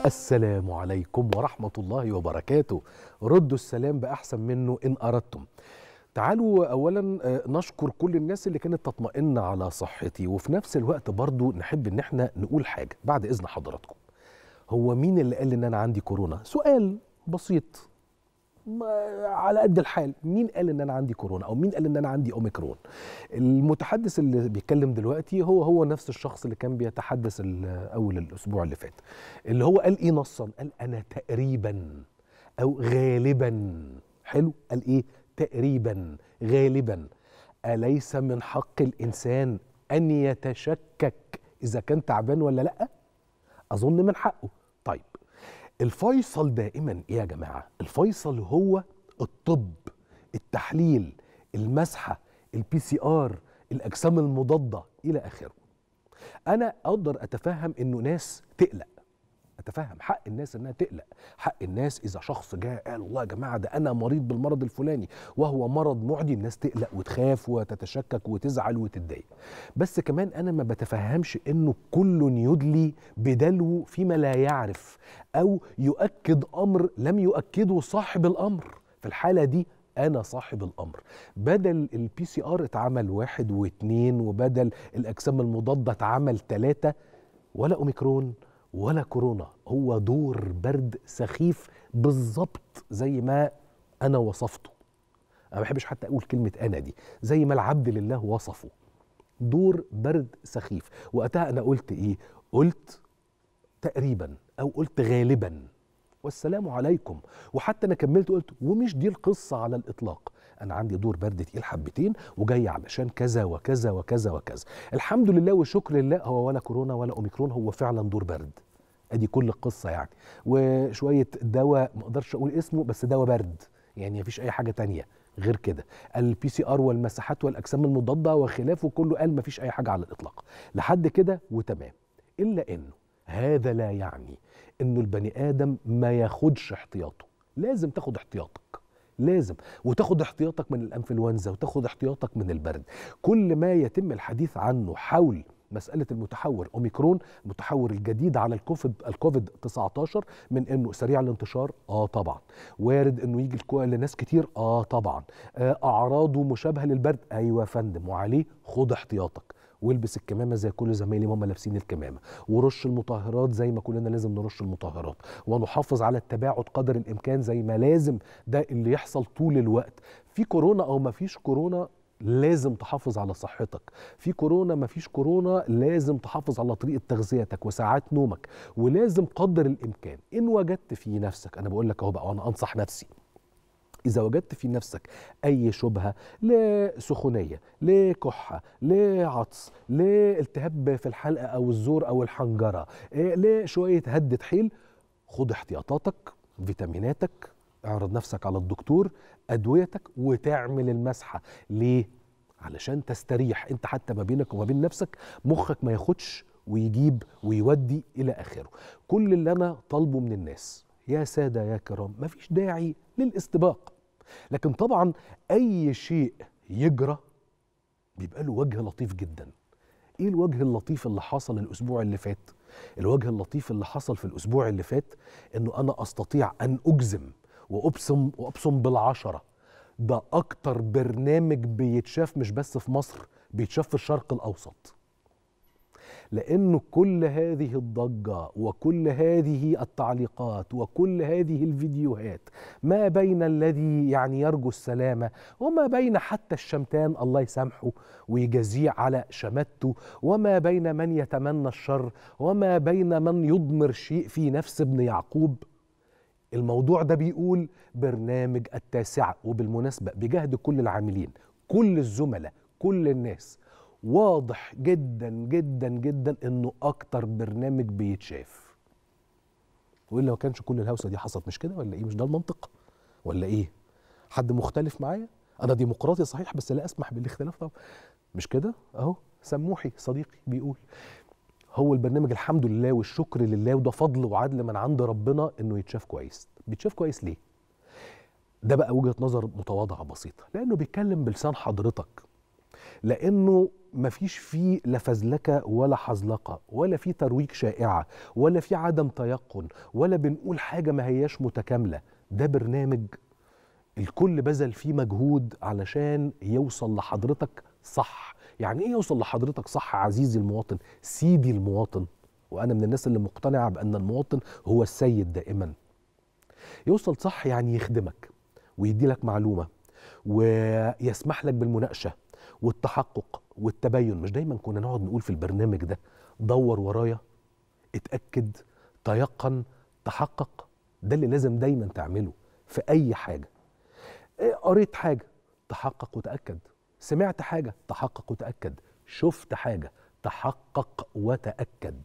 السلام عليكم ورحمة الله وبركاته ردوا السلام بأحسن منه إن أردتم تعالوا أولا آه، نشكر كل الناس اللي كانت تطمئن على صحتي وفي نفس الوقت برضو نحب إن احنا نقول حاجة بعد إذن حضراتكم هو مين اللي قال إن أنا عندي كورونا سؤال بسيط ما- على قد الحال مين قال ان انا عندي كورونا او مين قال ان انا عندي اوميكرون المتحدث اللي بيتكلم دلوقتي هو هو نفس الشخص اللي كان بيتحدث ال- اول الاسبوع اللي فات اللي هو قال ايه نصا قال انا تقريبا او غالبا حلو قال ايه تقريبا غالبا اليس من حق الانسان ان يتشكك اذا كان تعبان ولا لا اظن من حقه طيب الفيصل دائما ايه يا جماعه الفيصل هو الطب التحليل المسحه البي سي ار الاجسام المضاده الى اخره انا اقدر اتفهم انه ناس تقلق اتفهم حق الناس انها تقلق حق الناس اذا شخص جاء قال والله يا جماعه ده انا مريض بالمرض الفلاني وهو مرض معدي الناس تقلق وتخاف وتتشكك وتزعل وتتضايق بس كمان انا ما بتفهمش انه كل يدلي بدلو فيما لا يعرف او يؤكد امر لم يؤكده صاحب الامر في الحاله دي انا صاحب الامر بدل البي سي ار اتعمل واحد واثنين وبدل الاجسام المضاده اتعمل ثلاثه ولا اوميكرون ولا كورونا هو دور برد سخيف بالظبط زي ما انا وصفته انا ما بحبش حتى اقول كلمه انا دي زي ما العبد لله وصفه دور برد سخيف وقتها انا قلت ايه قلت تقريبا او قلت غالبا والسلام عليكم وحتى انا كملت قلت ومش دي القصه على الاطلاق انا عندي دور برد تقيل حبتين وجاي علشان كذا وكذا وكذا وكذا الحمد لله والشكر لله هو ولا كورونا ولا اوميكرون هو فعلا دور برد ادي كل القصه يعني وشويه دواء ما اقدرش اقول اسمه بس دواء برد يعني مفيش اي حاجه تانية غير كده البي سي ار والمساحات والاجسام المضاده وخلافه كله قال مفيش اي حاجه على الاطلاق لحد كده وتمام الا انه هذا لا يعني انه البني ادم ما ياخدش احتياطه لازم تاخد احتياطك لازم وتاخد احتياطك من الانفلونزا وتاخد احتياطك من البرد كل ما يتم الحديث عنه حول مسألة المتحور أوميكرون المتحور الجديد على الكوفيد الكوفيد 19 من إنه سريع الانتشار آه طبعا وارد إنه يجي الكو- لناس كتير آه طبعا آه أعراضه مشابهة للبرد أيوة يا فندم وعليه خد احتياطك والبس الكمامه زي كل زمايلي هم لابسين الكمامه ورش المطهرات زي ما كلنا لازم نرش المطهرات ونحافظ على التباعد قدر الامكان زي ما لازم ده اللي يحصل طول الوقت في كورونا او ما فيش كورونا لازم تحافظ على صحتك في كورونا ما فيش كورونا لازم تحافظ على طريقه تغذيتك وساعات نومك ولازم قدر الامكان ان وجدت في نفسك انا بقول لك اهو بقى وانا انصح نفسي إذا وجدت في نفسك أي شبهة لسخونية لكحة لعطس لالتهاب في الحلقة أو الزور أو الحنجرة إيه، لشوية هدة حيل خد احتياطاتك فيتاميناتك اعرض نفسك على الدكتور أدويتك وتعمل المسحة ليه؟ علشان تستريح انت حتى ما بينك وما بين نفسك مخك ما ياخدش ويجيب ويودي الى اخره كل اللي انا طالبه من الناس يا ساده يا كرام مفيش داعي للاستباق لكن طبعا اي شيء يجرى بيبقى له وجه لطيف جدا ايه الوجه اللطيف اللي حصل الاسبوع اللي فات الوجه اللطيف اللي حصل في الاسبوع اللي فات انه انا استطيع ان اجزم وابصم وابصم بالعشره ده اكتر برنامج بيتشاف مش بس في مصر بيتشاف في الشرق الاوسط لانه كل هذه الضجه وكل هذه التعليقات وكل هذه الفيديوهات ما بين الذي يعني يرجو السلامه وما بين حتى الشمتان الله يسامحه ويجازيه على شماتته وما بين من يتمنى الشر وما بين من يضمر شيء في نفس ابن يعقوب الموضوع ده بيقول برنامج التاسعة وبالمناسبة بجهد كل العاملين كل الزملاء كل الناس واضح جدا جدا جدا انه اكتر برنامج بيتشاف والا ما كانش كل الهوسه دي حصلت مش كده ولا ايه مش ده المنطق ولا ايه حد مختلف معايا انا ديمقراطي صحيح بس لا اسمح بالاختلاف طبعا مش كده اهو سموحي صديقي بيقول هو البرنامج الحمد لله والشكر لله وده فضل وعدل من عند ربنا انه يتشاف كويس بيتشاف كويس ليه ده بقى وجهه نظر متواضعه بسيطه لانه بيتكلم بلسان حضرتك لانه مفيش فيه لا فزلكه ولا حزلقه ولا في ترويج شائعه ولا في عدم تيقن ولا بنقول حاجه ما هياش متكامله ده برنامج الكل بذل فيه مجهود علشان يوصل لحضرتك صح يعني ايه يوصل لحضرتك صح عزيزي المواطن سيدي المواطن وانا من الناس اللي مقتنعه بان المواطن هو السيد دائما يوصل صح يعني يخدمك ويدي لك معلومه ويسمح لك بالمناقشه والتحقق والتبين مش دايما كنا نقعد نقول في البرنامج ده دور ورايا اتاكد تيقن تحقق ده اللي لازم دايما تعمله في اي حاجه إيه، قريت حاجه تحقق وتاكد سمعت حاجه تحقق وتاكد شفت حاجه تحقق وتاكد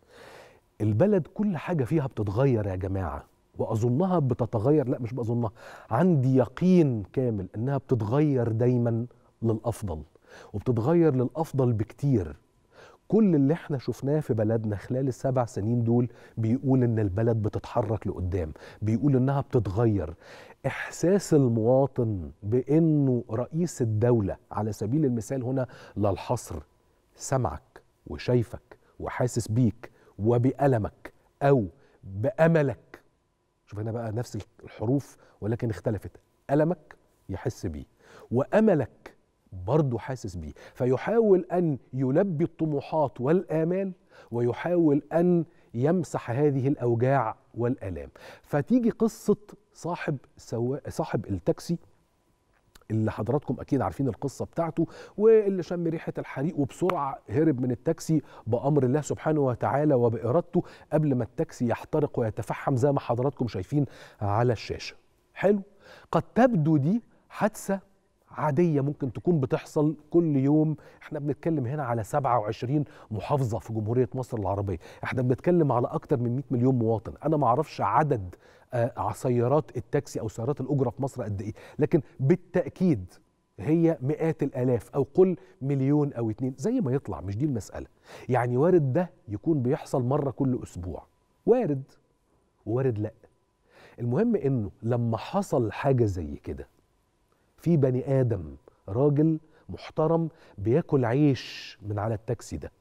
البلد كل حاجه فيها بتتغير يا جماعه واظنها بتتغير لا مش باظنها عندي يقين كامل انها بتتغير دايما للافضل وبتتغير للافضل بكتير كل اللي احنا شفناه في بلدنا خلال السبع سنين دول بيقول ان البلد بتتحرك لقدام بيقول انها بتتغير احساس المواطن بانه رئيس الدوله على سبيل المثال هنا لا الحصر سمعك وشايفك وحاسس بيك وبألمك او بأملك شوف هنا بقى نفس الحروف ولكن اختلفت ألمك يحس بيه وأملك برضه حاسس بيه فيحاول أن يلبي الطموحات والآمال ويحاول أن يمسح هذه الأوجاع والآلام فتيجي قصة صاحب سوا... صاحب التاكسي اللي حضراتكم اكيد عارفين القصه بتاعته واللي شم ريحه الحريق وبسرعه هرب من التاكسي بامر الله سبحانه وتعالى وبارادته قبل ما التاكسي يحترق ويتفحم زي ما حضراتكم شايفين على الشاشه. حلو؟ قد تبدو دي حادثه عادية ممكن تكون بتحصل كل يوم احنا بنتكلم هنا على 27 محافظة في جمهورية مصر العربية احنا بنتكلم على أكتر من 100 مليون مواطن أنا ما أعرفش عدد آه سيارات التاكسي أو سيارات الأجرة في مصر قد إيه لكن بالتأكيد هي مئات الآلاف أو قل مليون أو اتنين زي ما يطلع مش دي المسألة يعني وارد ده يكون بيحصل مرة كل أسبوع وارد وارد لأ المهم إنه لما حصل حاجة زي كده في بني ادم راجل محترم بياكل عيش من على التاكسي ده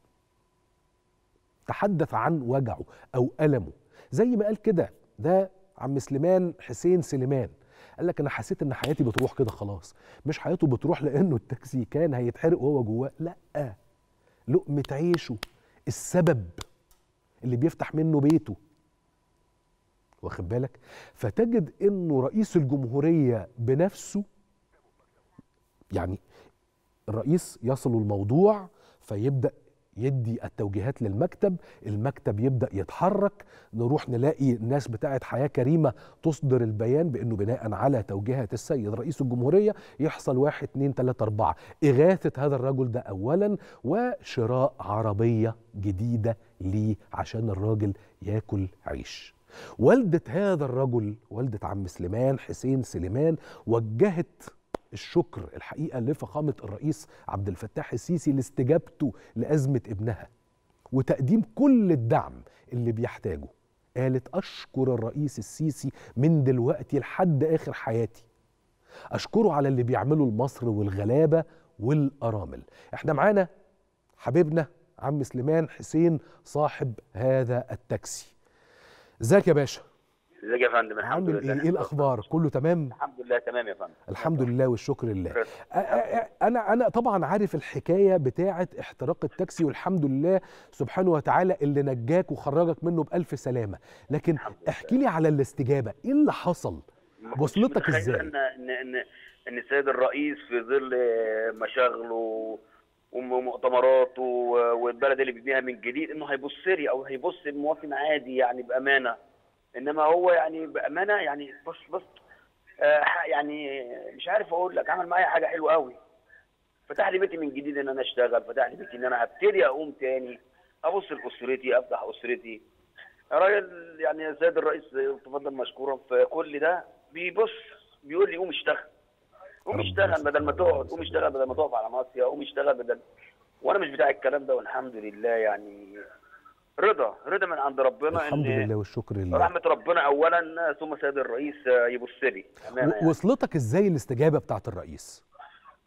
تحدث عن وجعه او المه زي ما قال كده ده عم سليمان حسين سليمان قال لك انا حسيت ان حياتي بتروح كده خلاص مش حياته بتروح لانه التاكسي كان هيتحرق وهو جواه لا لقمه عيشه السبب اللي بيفتح منه بيته واخد بالك فتجد انه رئيس الجمهوريه بنفسه يعني الرئيس يصل الموضوع فيبدا يدي التوجيهات للمكتب المكتب يبدا يتحرك نروح نلاقي الناس بتاعه حياه كريمه تصدر البيان بانه بناء على توجيهات السيد رئيس الجمهوريه يحصل واحد اتنين تلاته اربعه اغاثه هذا الرجل ده اولا وشراء عربيه جديده ليه عشان الراجل ياكل عيش والده هذا الرجل والده عم سليمان حسين سليمان وجهت الشكر الحقيقه لفخامه الرئيس عبد الفتاح السيسي لاستجابته لازمه ابنها وتقديم كل الدعم اللي بيحتاجه قالت اشكر الرئيس السيسي من دلوقتي لحد اخر حياتي اشكره على اللي بيعمله لمصر والغلابه والارامل احنا معانا حبيبنا عم سليمان حسين صاحب هذا التاكسي ازيك يا باشا ازيك يا فندم الحمد لله ايه, إيه الاخبار كله تمام الحمد لله تمام يا فندم الحمد لله والشكر لله انا انا طبعا عارف الحكايه بتاعه احتراق التاكسي والحمد لله سبحانه وتعالى اللي نجاك وخرجك منه بالف سلامه لكن احكي لي على الاستجابه ايه اللي حصل وصلتك ازاي ان ان ان ان السيد الرئيس في ظل مشاغله ومؤتمراته والبلد اللي بيبنيها من جديد انه هيبص لي او هيبص المواطن عادي يعني بامانه انما هو يعني بامانه يعني بص بص آه يعني مش عارف اقول لك عمل معايا حاجه حلوه قوي فتح لي بيتي من جديد ان انا اشتغل فتح لي بيتي ان انا ابتدي اقوم تاني ابص لاسرتي افتح اسرتي راجل يعني السيد الرئيس تفضل مشكورا في كل ده بيبص بيقول لي قوم اشتغل قوم اشتغل بدل ما تقعد قوم اشتغل بدل ما تقف على مصيا قوم اشتغل بدل وانا مش بتاع الكلام ده والحمد لله يعني رضا رضا من عند ربنا الحمد إن لله والشكر لله رحمه ربنا اولا ثم سيد الرئيس يبص لي و- وصلتك ازاي الاستجابه بتاعت الرئيس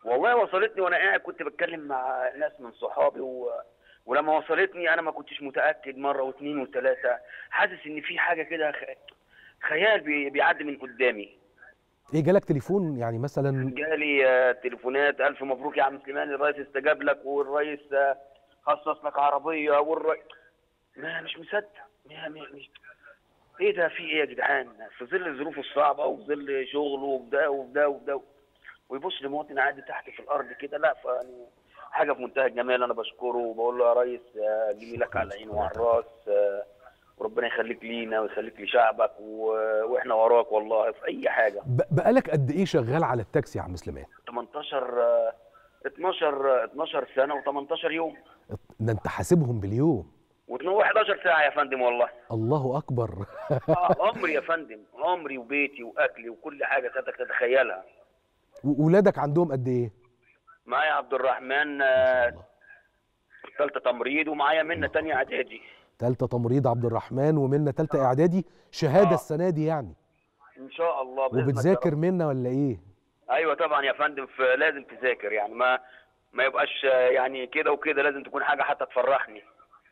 والله وصلتني وانا قاعد كنت بتكلم مع ناس من صحابي و... ولما وصلتني انا ما كنتش متاكد مره واثنين وثلاثه حاسس ان في حاجه كده خ... خيال بي... بيعدي من قدامي ايه جالك تليفون يعني مثلا جالي آه، تليفونات الف مبروك يا عم سليمان الرئيس استجاب لك والرئيس آه، خصص لك عربيه والرئيس ما مش مصدق ما ما- مش ايه ده في ايه يا جدعان في ظل الظروف الصعبه وفي ظل شغله وبده وبده وبده ويبص لمواطن عادي تحت في الارض كده لا فيعني حاجه في منتهى الجمال انا بشكره وبقول له يا ريس آه، جميلك على العين وعلى الراس آه، وربنا يخليك لينا ويخليك لشعبك و- واحنا وراك والله في اي حاجه ب- بقالك قد ايه شغال على التاكسي يا عم سليمان 18 آه، 12 آه، 12 سنه و18 يوم ده انت حاسبهم باليوم و11 ساعه يا فندم والله الله اكبر آه، عمري يا فندم عمري وبيتي واكلي وكل حاجه سيادتك تتخيلها وولادك عندهم قد ايه معايا عبد الرحمن ما شاء آه، الله ثالثه تمريض ومعايا منه تانية اعدادي تالتة تمريض عبد الرحمن ومنة تالتة اعدادي شهادة آه. السنة دي يعني ان شاء الله بإذنك يا وبتذاكر رب. منا ولا ايه ايوه طبعا يا فندم ف- لازم تذاكر يعني ما ما يبقاش آه، يعني كده وكده لازم تكون حاجه حتى تفرحني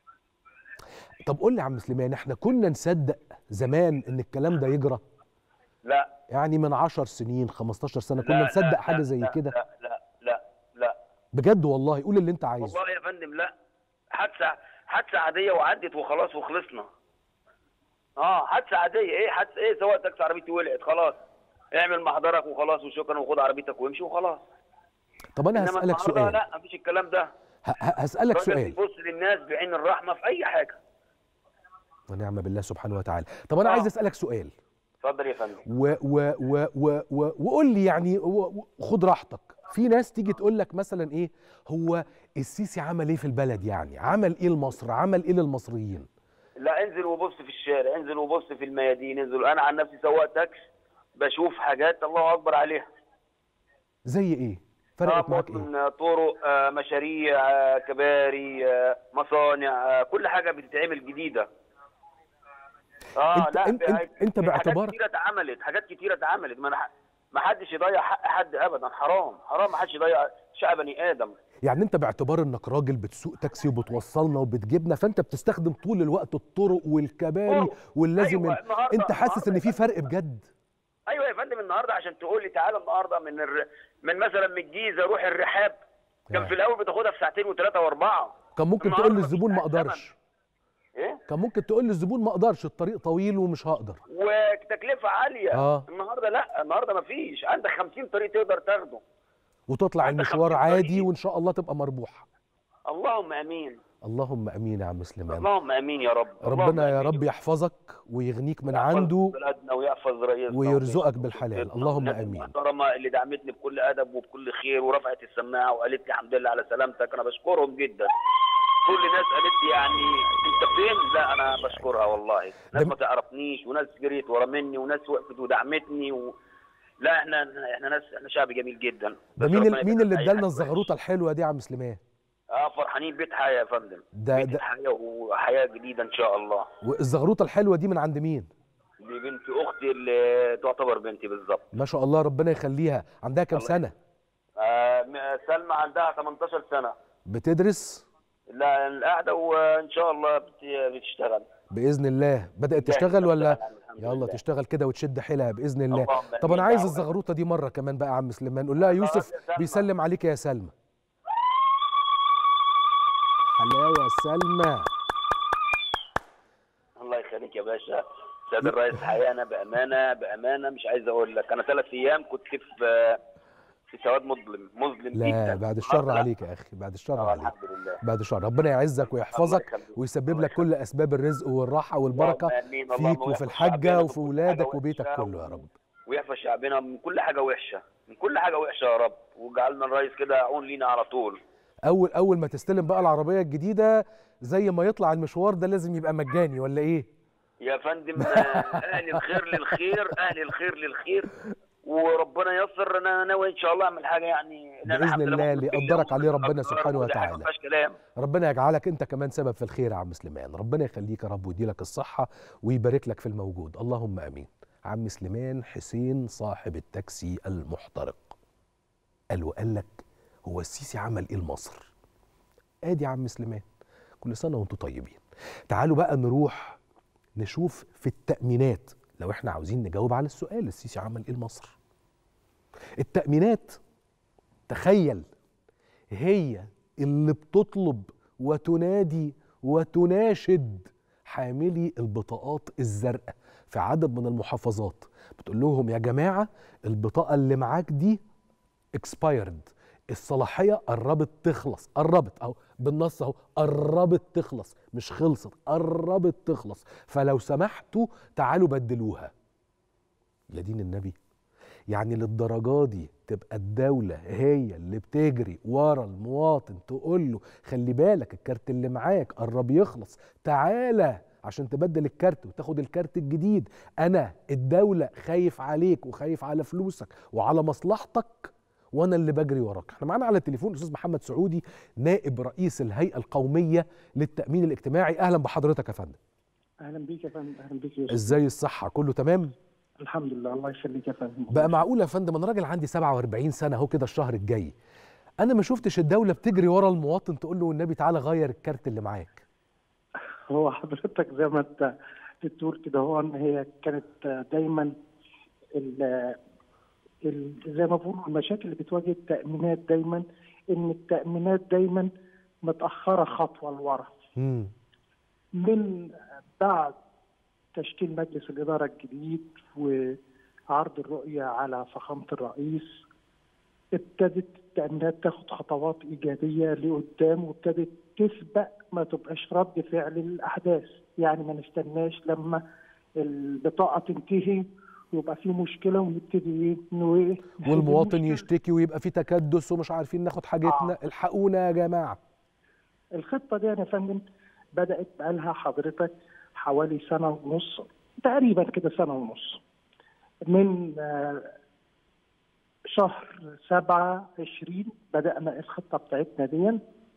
طب قول لي يا عم سليمان احنا كنا نصدق زمان ان الكلام ده يجرى لا يعني من 10 سنين 15 سنة لا، كنا لا، نصدق لا، حاجة زي لا، كده لا لا لا لا بجد والله قول اللي انت عايزه والله يا فندم لا حادثه حادثه عاديه وعدت وخلاص وخلصنا اه حادثه عاديه ايه حادثه ايه سواء تاكسي عربيتي ولعت خلاص اعمل محضرك وخلاص وشكرا وخد عربيتك وامشي وخلاص طب انا انما هسألك النهارده سؤال لا مفيش الكلام ده ه- ه- هسألك الراجل سؤال بيبص للناس بعين الرحمه في اي حاجه ونعم بالله سبحانه وتعالى طب انا آه. عايز اسألك سؤال اتفضل يا فندم و و و و و وقول لي يعني و- و- خد راحتك في ناس تيجي تقول لك مثلا ايه هو السيسي عمل ايه في البلد يعني عمل ايه لمصر عمل ايه للمصريين لا انزل وبص في الشارع انزل وبص في الميادين انزل انا عن نفسي سواق تاكس بشوف حاجات الله اكبر عليها زي ايه فرقت معاك ايه من طرق آه، مشاريع آه، كباري آه، مصانع آه، كل حاجه بتتعمل جديده اه انت- لا انت- في- انت- انت في باعتبارك- حاجات كتيره اتعملت حاجات كتيره اتعملت ما أنا- ما حدش يضيع حق حد ابدا حرام حرام ما حدش يضيع شقه بني ادم يعني انت باعتبار انك راجل بتسوق تاكسي وبتوصلنا وبتجيبنا فانت بتستخدم طول الوقت الطرق والكباري طرق. واللازم أيوة، النهاردة- انت حاسس ان النهاردة في فرق بجد ايوه يا فندم النهارده عشان تقول لي تعالى النهارده من الر... من مثلا من الجيزه روح الرحاب كان آه. في الاول بتاخدها في ساعتين وثلاثه واربعه كان ممكن النهاردة تقول مفيش للزبون ما حاجة زمن. اقدرش ايه كان ممكن تقول للزبون ما اقدرش الطريق طويل ومش هقدر وتكلفه عاليه آه. النهارده لا النهارده مفيش عندك 50 طريق تقدر تاخده وتطلع عندك المشوار 50 عادي طريق. وان شاء الله تبقى مربوحه اللهم امين اللهم امين يا عم سليمان اللهم امين يا رب اللهم ربنا يا آمين. رب يحفظك ويغنيك من يحفظ عنده بلادنا ويحفظ رئيسنا ويرزقك ويحفظ بالحلال. سيدنا اللهم والناس آمين. المحترمه اللي دعمتني بكل ادب وبكل خير ورفعت السماعه وقالت لي الحمد لله على سلامتك انا بشكرهم جدا كل الناس قالت لي يعني انت فين لا انا بشكرها والله ناس ده- ما تعرفنيش وناس جريت ورا مني وناس وقفت ودعمتني و... لا احنا احنا ناس احنا شعب جميل جدا ده بس مين ربنا ال- مين اللي يبارك في أي ادالنا حد وحش. الزغروطه الحلوه دي يا عم سليمان اه فرحانين بيت حياه يا فندم ده بيت ده حياه وحياه جديده ان شاء الله والزغروطه الحلوه دي من عند مين دي بنت اختي اللي تعتبر بنتي بالظبط ما شاء الله ربنا يخليها عندها كام الله سنه آه م- سلمى عندها 18 سنه بتدرس لا القاعده وان شاء الله بت- بتشتغل باذن الله بدات جاهزة تشتغل ولا بتشتغل، الحمد يلا لله. تشتغل كده وتشد حيلها باذن الله اللهم طب آمين انا عايز يا رب. الزغروطه دي مره كمان بقى يا عم سليمان قول لها يوسف يا سلمى. بيسلم عليك يا سلمى حلاوه سلمى الله يخليك يا باشا سيد الرئيس حيانا بامانه بامانه مش عايز اقول لك انا ثلاث ايام كنت في في سواد مظلم مظلم جدا لا بعد الشر لا. عليك يا اخي بعد الشر آه عليك الحمد لله بعد الشر ربنا يعزك ويحفظك يخليك. ويسبب الله لك كل اسباب الرزق والراحه والبركه اللهم آمين. اللهم فيك وفي يحفظ الحاجه شعبنا وفي من كل ولادك حاجة وبيتك وحشة كله يا رب ويحفظ شعبنا من كل حاجه وحشه من كل حاجه وحشه يا رب وجعلنا الرئيس كده عون لينا على طول اول اول ما تستلم بقى العربيه الجديده زي ما يطلع المشوار ده لازم يبقى مجاني ولا ايه يا فندم آه، اهل الخير للخير اهل الخير للخير وربنا ييسر انا ناوي ان شاء الله اعمل حاجه يعني إن أنا بإذن الحمد لله الله مؤمن اللي بالله يقدرك عليه ومؤمن ربنا بالأقدار سبحانه وكل حاجة وتعالى. ما فيهاش كلام ربنا يجعلك انت كمان سبب في الخير يا عم سليمان ربنا يخليك يا رب ويديلك الصحه ويبارك لك في الموجود اللهم امين عم سليمان حسين صاحب التاكسي المحترق قال وقال لك هو السيسي عمل ايه لمصر ادي يا عم سليمان كل سنه وانتم طيبين تعالوا بقى نروح نشوف في التامينات لو احنا عاوزين نجاوب على السؤال السيسي عمل ايه لمصر التامينات تخيل هي اللي بتطلب وتنادي وتناشد حاملي البطاقات الزرقاء في عدد من المحافظات بتقول لهم يا جماعه البطاقه اللي معاك دي اكسبايرد الصلاحيه قربت تخلص قربت اهو بالنص اهو قربت تخلص مش خلصت قربت تخلص فلو سمحتوا تعالوا بدلوها يا دين النبي يعني للدرجه دي تبقى الدوله هي اللي بتجري ورا المواطن تقول له خلي بالك الكارت اللي معاك قرب يخلص تعالى عشان تبدل الكارت وتاخد الكارت الجديد انا الدوله خايف عليك وخايف على فلوسك وعلى مصلحتك وانا اللي بجري وراك احنا معانا على التليفون الاستاذ محمد سعودي نائب رئيس الهيئه القوميه للتامين الاجتماعي اهلا بحضرتك يا فندم اهلا بيك يا فندم اهلا بيك يا يوسف ازاي الصحه كله تمام الحمد لله الله يخليك يا فندم بقى معقول يا فندم انا راجل عندي 47 سنه اهو كده الشهر الجاي انا ما شفتش الدوله بتجري ورا المواطن تقول له والنبي تعالى غير الكارت اللي معاك هو حضرتك زي ما انت بتقول كده هو ان هي كانت دايما ال ال زي ما بقول المشاكل اللي بتواجه التامينات دايما ان التامينات دايما متاخره خطوه لورا امم من بعد تشكيل مجلس الإدارة الجديد وعرض الرؤية على فخامة الرئيس ابتدت التأمينات تاخد خطوات إيجابية لقدام وابتدت تسبق ما تبقاش رد فعل للأحداث يعني ما نستناش لما البطاقة تنتهي ويبقى في مشكلة ونبتدي إيه نواجه والمواطن المشكلة. يشتكي ويبقى في تكدس ومش عارفين ناخد حاجتنا آه. الحقونا يا جماعه الخطة دي يا فندم بدأت بقالها حضرتك حوالي سنة ونص تقريبا كده سنة ونص من آه، شهر سبعة عشرين بدأنا الخطة بتاعتنا دي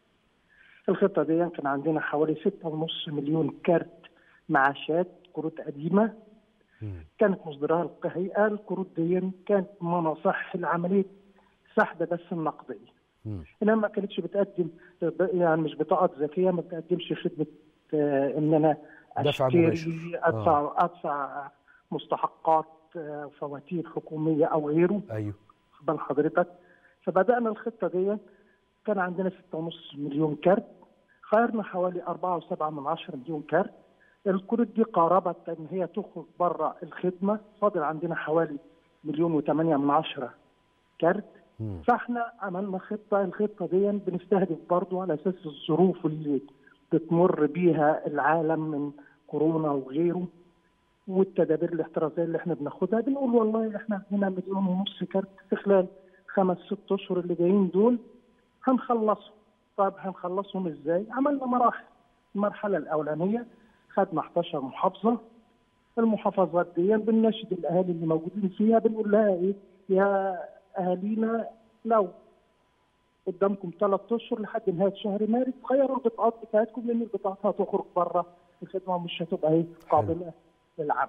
الخطة دي كان عندنا حوالي ستة ونص مليون كارت معاشات كروت قديمة مم. كانت مصدرها الهيئة الكروت دي كانت مناصح العملية سحب بس النقدية مم. انما ما كانتش بتقدم يعني مش بطاقات ذكيه ما بتقدمش خدمه آه، ان انا دفع اشتري مباشر. ادفع ادفع مستحقات آه، فواتير حكوميه او غيره ايوه خد بال حضرتك فبدانا الخطه دي كان عندنا 6.5 مليون كارت خيرنا حوالي 4.7 من 10 مليون كارت الكروت دي قاربت ان هي تخرج بره الخدمه فاضل عندنا حوالي مليون و8 من 10 كارت مم. فاحنا عملنا خطه الخطه دي بنستهدف برضو على اساس الظروف اللي بتمر بيها العالم من كورونا وغيره والتدابير الاحترازيه اللي احنا بناخدها بنقول والله احنا عندنا مليون ونص كارت في خلال خمس ست اشهر اللي جايين دول هنخلصهم طيب هنخلصهم ازاي؟ عملنا مراحل المرحله الاولانيه خدنا 11 محافظه المحافظات دي بنناشد الاهالي اللي موجودين فيها بنقول لها ايه يا اهالينا لو قدامكم ثلاث اشهر لحد نهايه شهر مارس غيروا البطاقات بتاعتكم لان البطاقات هتخرج بره الخدمه مش هتبقى ايه قابله للعمل.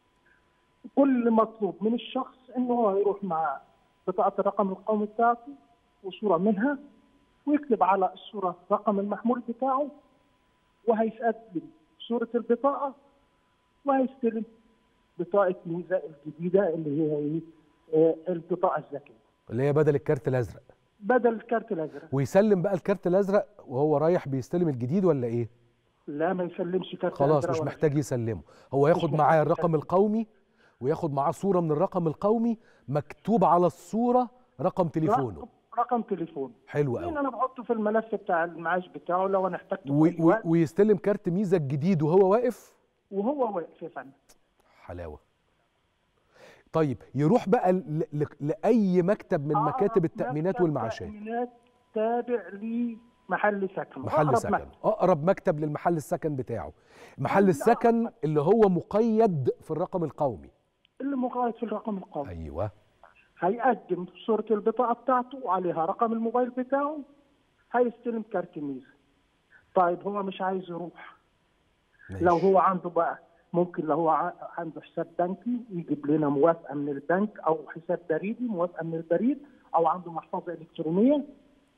كل مطلوب من الشخص انه هو يروح مع بطاقه الرقم القومي بتاعته وصوره منها ويكتب على الصوره رقم المحمول بتاعه وهيقدم صوره البطاقه وهيستلم بطاقه ميزه الجديده اللي هي ايه؟ آه، البطاقه الذكيه اللي هي بدل الكارت الازرق بدل الكارت الازرق ويسلم بقى الكارت الازرق وهو رايح بيستلم الجديد ولا ايه لا ما يسلمش كارت خلاص أزرق مش ولا محتاج يسلمه هو ياخد محتاج معاه يسلمه. الرقم القومي وياخد معاه صوره من الرقم القومي مكتوب على الصوره رقم تليفونه رقم, رقم تليفون حلو مين قوي انا بحطه في الملف بتاع المعاش بتاعه لو انا احتجته و- في أي و- وقت ويستلم كارت ميزه الجديد وهو واقف وهو واقف يا فندم حلاوه طيب يروح بقى ل- ل- لاي مكتب من مكاتب أقرب التامينات مكتب والمعاشات تأمينات تابع لمحل سكن محل أقرب سكن مكتب. اقرب مكتب للمحل السكن بتاعه محل لا. السكن اللي هو مقيد في الرقم القومي اللي مقايد في الرقم القومي ايوه هيقدم صورة البطاقة بتاعته وعليها رقم الموبايل بتاعه هيستلم كارت ميزة طيب هو مش عايز يروح ماشي. لو هو عنده بقى ممكن لو هو ع- عنده حساب بنكي يجيب لنا موافقه من البنك او حساب بريدي موافقه من البريد او عنده محفظه الكترونيه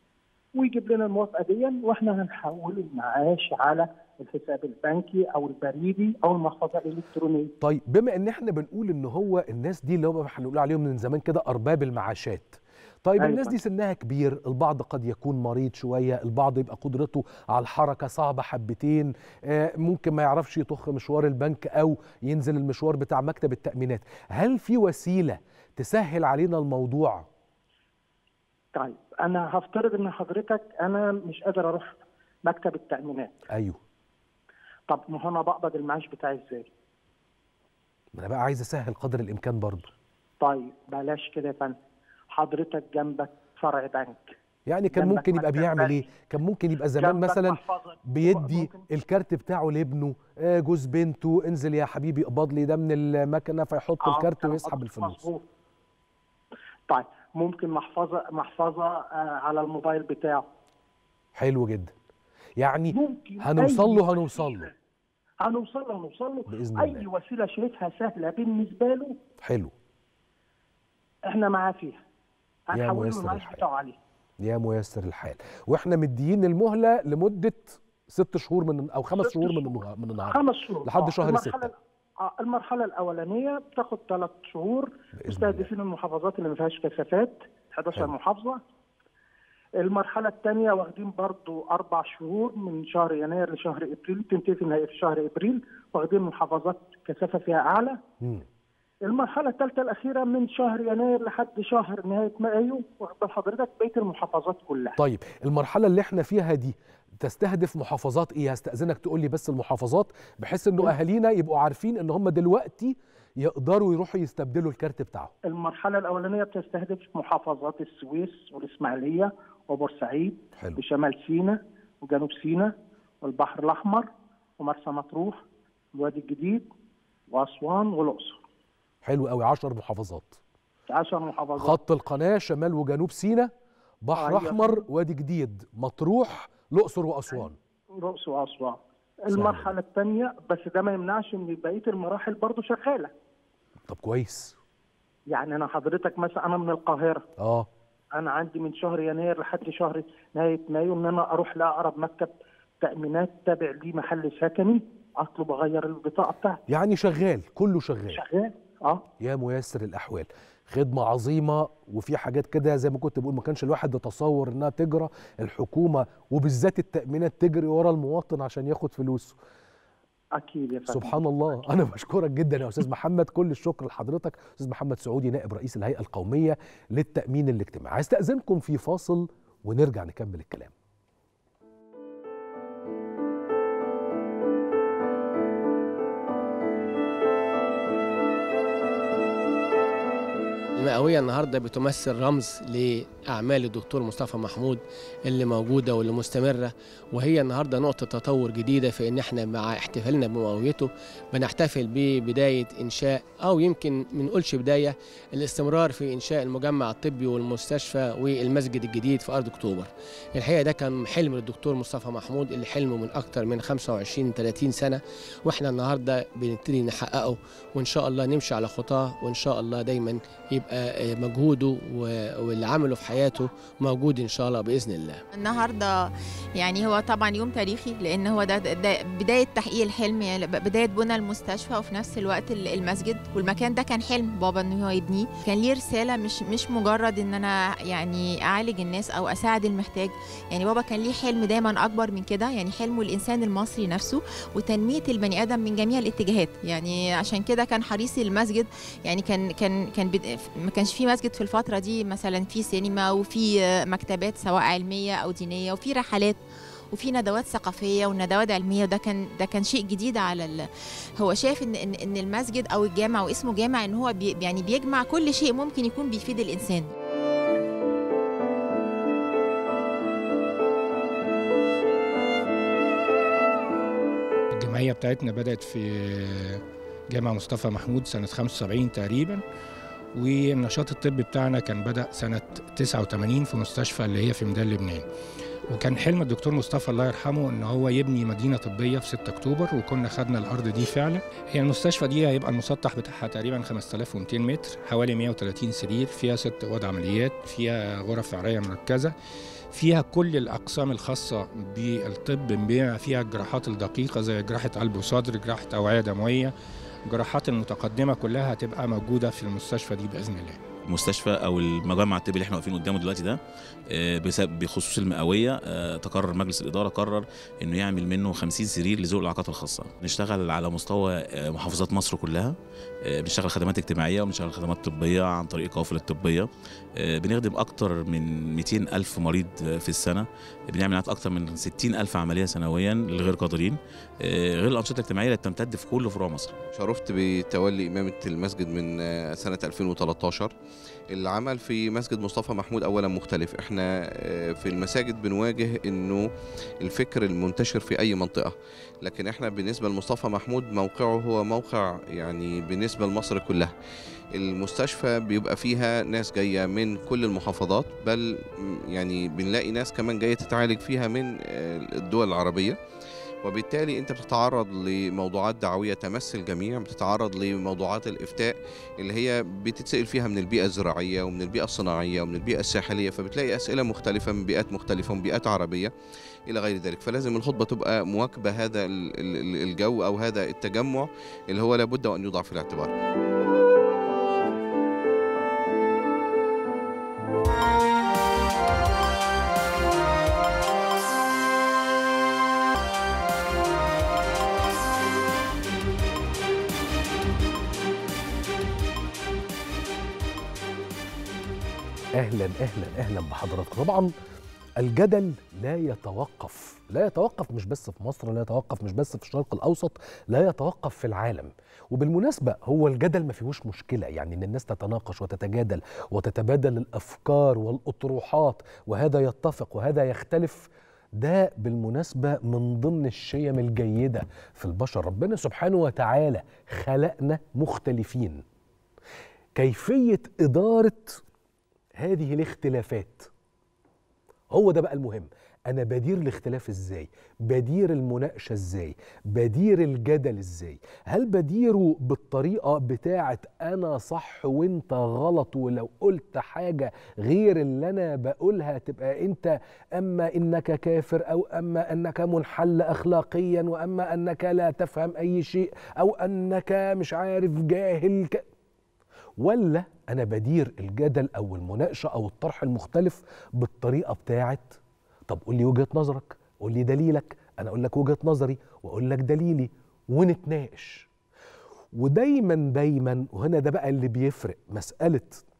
ويجيب لنا الموافقه دي واحنا هنحول المعاش على الحساب البنكي او البريدي او المحفظه الالكترونيه طيب بما ان احنا بنقول ان هو الناس دي اللي هو هنقول عليهم من زمان كده ارباب المعاشات طيب أيوة. الناس دي سنها كبير البعض قد يكون مريض شويه البعض يبقى قدرته على الحركه صعبه حبتين آه، ممكن ما يعرفش يطخ مشوار البنك او ينزل المشوار بتاع مكتب التامينات هل في وسيله تسهل علينا الموضوع طيب انا هفترض ان حضرتك انا مش قادر اروح مكتب التامينات ايوه طب ما هو انا بقبض المعاش بتاعي ازاي ما انا بقى عايز اسهل قدر الامكان برضه طيب بلاش كده يا فندم حضرتك جنبك فرع بنك يعني كان جنبك ممكن يبقى مكتب بيعمل بنك. ايه كان ممكن يبقى زمان جنبك مثلا محفظة. بيدي ممكن- الكارت بتاعه لابنه آه، جوز بنته انزل يا حبيبي اقبض لي ده من المكنه فيحط آه، الكارت كلام ويسحب حضرتك الفلوس مظبوط. طيب ممكن محفظه محفظه آه، على الموبايل بتاعه حلو جدا يعني ممكن هنوصل أي له هنوصل له وسيلة. هنوصل له هنوصل له بإذن اي الله. وسيله شايفها سهله بالنسبه له حلو احنا معاه فيها يا هنحول له ميسر المعاش الحال. بتاعه عليه يا ميسر الحال واحنا مديين المهله لمده ست شهور من او خمس ست شهور من شهور. النهار من النهارده خمس شهور لحد آه، شهر المرحلة ستة. آه، المرحله الاولانيه بتاخد ثلاث شهور بإذن مستهدفين المحافظات اللي ما فيهاش كثافات 11 حلو. محافظه المرحله الثانيه واخدين برضو اربع شهور من شهر يناير لشهر ابريل تنتهي في نهايه شهر ابريل واخدين محافظات كثافه فيها اعلى مم. المرحلة الثالثة الأخيرة من شهر يناير لحد شهر نهاية مايو واخد بال حضرتك بقية المحافظات كلها طيب المرحله اللي احنا فيها دي تستهدف محافظات ايه هستاذنك تقول لي بس المحافظات بحيث انه اهالينا يبقوا عارفين ان هم دلوقتي يقدروا يروحوا يستبدلوا الكارت بتاعهم المرحلة الأولانية بتستهدف محافظات السويس والإسماعيلية وبورسعيد حلو وشمال سيناء وجنوب سيناء والبحر الأحمر ومرسى مطروح الوادي الجديد وأسوان والأقصر حلو قوي 10 محافظات 10 محافظات خط القناه شمال وجنوب سيناء بحر أيوة. احمر وادي جديد مطروح الاقصر واسوان الأقصر وأسوان المرحلة الثانية بس ده ما يمنعش إن بقية المراحل برضو شغالة طب كويس يعني أنا حضرتك مثلا أنا من القاهرة اه انا عندي من شهر يناير لحد شهر نهايه مايو ان انا اروح لاقرب مكتب تامينات تابع لي محل سكني اطلب اغير البطاقه بتاعتي يعني شغال كله شغال شغال اه يا ميسر الاحوال خدمه عظيمه وفي حاجات كده زي ما كنت بقول ما كانش الواحد يتصور انها تجرى الحكومه وبالذات التامينات تجري ورا المواطن عشان ياخد فلوسه اكيد يا فندم سبحان الله انا بشكرك جدا يا استاذ محمد كل الشكر لحضرتك استاذ محمد سعودي نائب رئيس الهيئه القوميه للتامين الاجتماعي هستاذنكم في فاصل ونرجع نكمل الكلام المئوية النهاردة بتمثل رمز لأعمال الدكتور مصطفى محمود اللي موجودة واللي مستمرة وهي النهاردة نقطة تطور جديدة في إن إحنا مع احتفالنا بمئويته بنحتفل ببداية إنشاء أو يمكن ما نقولش بداية الاستمرار في إنشاء المجمع الطبي والمستشفى والمسجد الجديد في أرض أكتوبر الحقيقة ده كان حلم للدكتور مصطفى محمود اللي حلمه من أكتر من 25 30 سنة وإحنا النهاردة بنبتدي نحققه وإن شاء الله نمشي على خطاه وإن شاء الله دايما يبقى مجهوده و- واللي عمله في حياته موجود ان شاء الله باذن الله النهارده يعني هو طبعا يوم تاريخي لان هو ده, ده بدايه تحقيق الحلم يعني بدايه بنى المستشفى وفي نفس الوقت ال- المسجد والمكان ده كان حلم بابا ان هو يبنيه كان ليه رساله مش مش مجرد ان انا يعني اعالج الناس او اساعد المحتاج يعني بابا كان ليه حلم دايما اكبر من كده يعني حلمه الانسان المصري نفسه وتنميه البني ادم من جميع الاتجاهات يعني عشان كده كان حريص المسجد يعني كان كان كان بد... ما كانش في مسجد في الفتره دي مثلا في سينما وفي مكتبات سواء علميه او دينيه وفي رحلات وفي ندوات ثقافيه وندوات علميه وده كان ده كان شيء جديد على ال... هو شايف ان ان إن المسجد او الجامع واسمه جامع ان هو بي... يعني بيجمع كل شيء ممكن يكون بيفيد الانسان الجمعية بتاعتنا بدأت في جامع مصطفى محمود سنة 75 تقريبا والنشاط الطبي بتاعنا كان بدأ سنة 89 في مستشفى اللي هي في ميدان لبنان وكان حلم الدكتور مصطفى الله يرحمه ان هو يبني مدينه طبيه في 6 اكتوبر وكنا خدنا الارض دي فعلا هي المستشفى دي هيبقى المسطح بتاعها تقريبا 5200 متر حوالي 130 سرير فيها ست اوض عمليات فيها غرف رعايه مركزه فيها كل الاقسام الخاصه بالطب بما فيها الجراحات الدقيقه زي جراحه قلب وصدر جراحه اوعيه دمويه الجراحات المتقدمه كلها هتبقى موجوده في المستشفى دي باذن الله المستشفى او المجمع الطبي اللي احنا واقفين قدامه دلوقتي ده آه، بسبب- بخصوص المئويه آه، تقرر مجلس الاداره قرر انه يعمل منه 50 سرير لذوي الاعاقات الخاصه نشتغل على مستوى آه، محافظات مصر كلها آه، بنشتغل خدمات اجتماعيه وبنشتغل خدمات طبيه عن طريق القوافل الطبيه آه، بنخدم اكتر من 200 الف مريض آه، في السنه بنعمل اكتر من 60 الف عمليه سنويا للغير قادرين آه، غير الانشطه الاجتماعيه اللي بتمتد في كل فروع مصر شرفت بتولي إمامة المسجد من آه، سنة 2013 العمل في مسجد مصطفى محمود أولا مختلف احنا آه، في المساجد بنواجه انه الفكر المنتشر في أي منطقة لكن احنا بالنسبة لمصطفى محمود موقعه هو موقع يعني بالنسبة لمصر كلها المستشفى بيبقى فيها ناس جاية من كل المحافظات بل م، يعني بنلاقي ناس كمان جاية تتعالج فيها من آه، الدول العربية وبالتالي انت بتتعرض لموضوعات دعويه تمس الجميع بتتعرض لموضوعات الافتاء اللي هي بتتسال فيها من البيئه الزراعيه ومن البيئه الصناعيه ومن البيئه الساحليه فبتلاقي اسئله مختلفه من بيئات مختلفه ومن بيئات عربيه الى غير ذلك فلازم الخطبه تبقى مواكبه هذا ال- ال- الجو او هذا التجمع اللي هو لابد ان يوضع في الاعتبار اهلا اهلا اهلا بحضراتكم طبعا الجدل لا يتوقف لا يتوقف مش بس في مصر لا يتوقف مش بس في الشرق الاوسط لا يتوقف في العالم وبالمناسبه هو الجدل ما فيهوش مشكله يعني ان الناس تتناقش وتتجادل وتتبادل الافكار والاطروحات وهذا يتفق وهذا يختلف ده بالمناسبة من ضمن الشيم الجيدة في البشر ربنا سبحانه وتعالى خلقنا مختلفين كيفية إدارة هذه الاختلافات هو ده بقى المهم انا بدير الاختلاف ازاي بدير المناقشه ازاي بدير الجدل ازاي هل بديره بالطريقه بتاعه انا صح وانت غلط ولو قلت حاجه غير اللي انا بقولها تبقى انت اما انك كافر او اما انك منحل اخلاقيا واما انك لا تفهم اي شيء او انك مش عارف جاهل ك... ولا انا بدير الجدل او المناقشه او الطرح المختلف بالطريقه بتاعت طب قول لي وجهه نظرك قول لي دليلك انا اقول لك وجهه نظري واقول لك دليلي ونتناقش ودايما دايما وهنا ده بقى اللي بيفرق مساله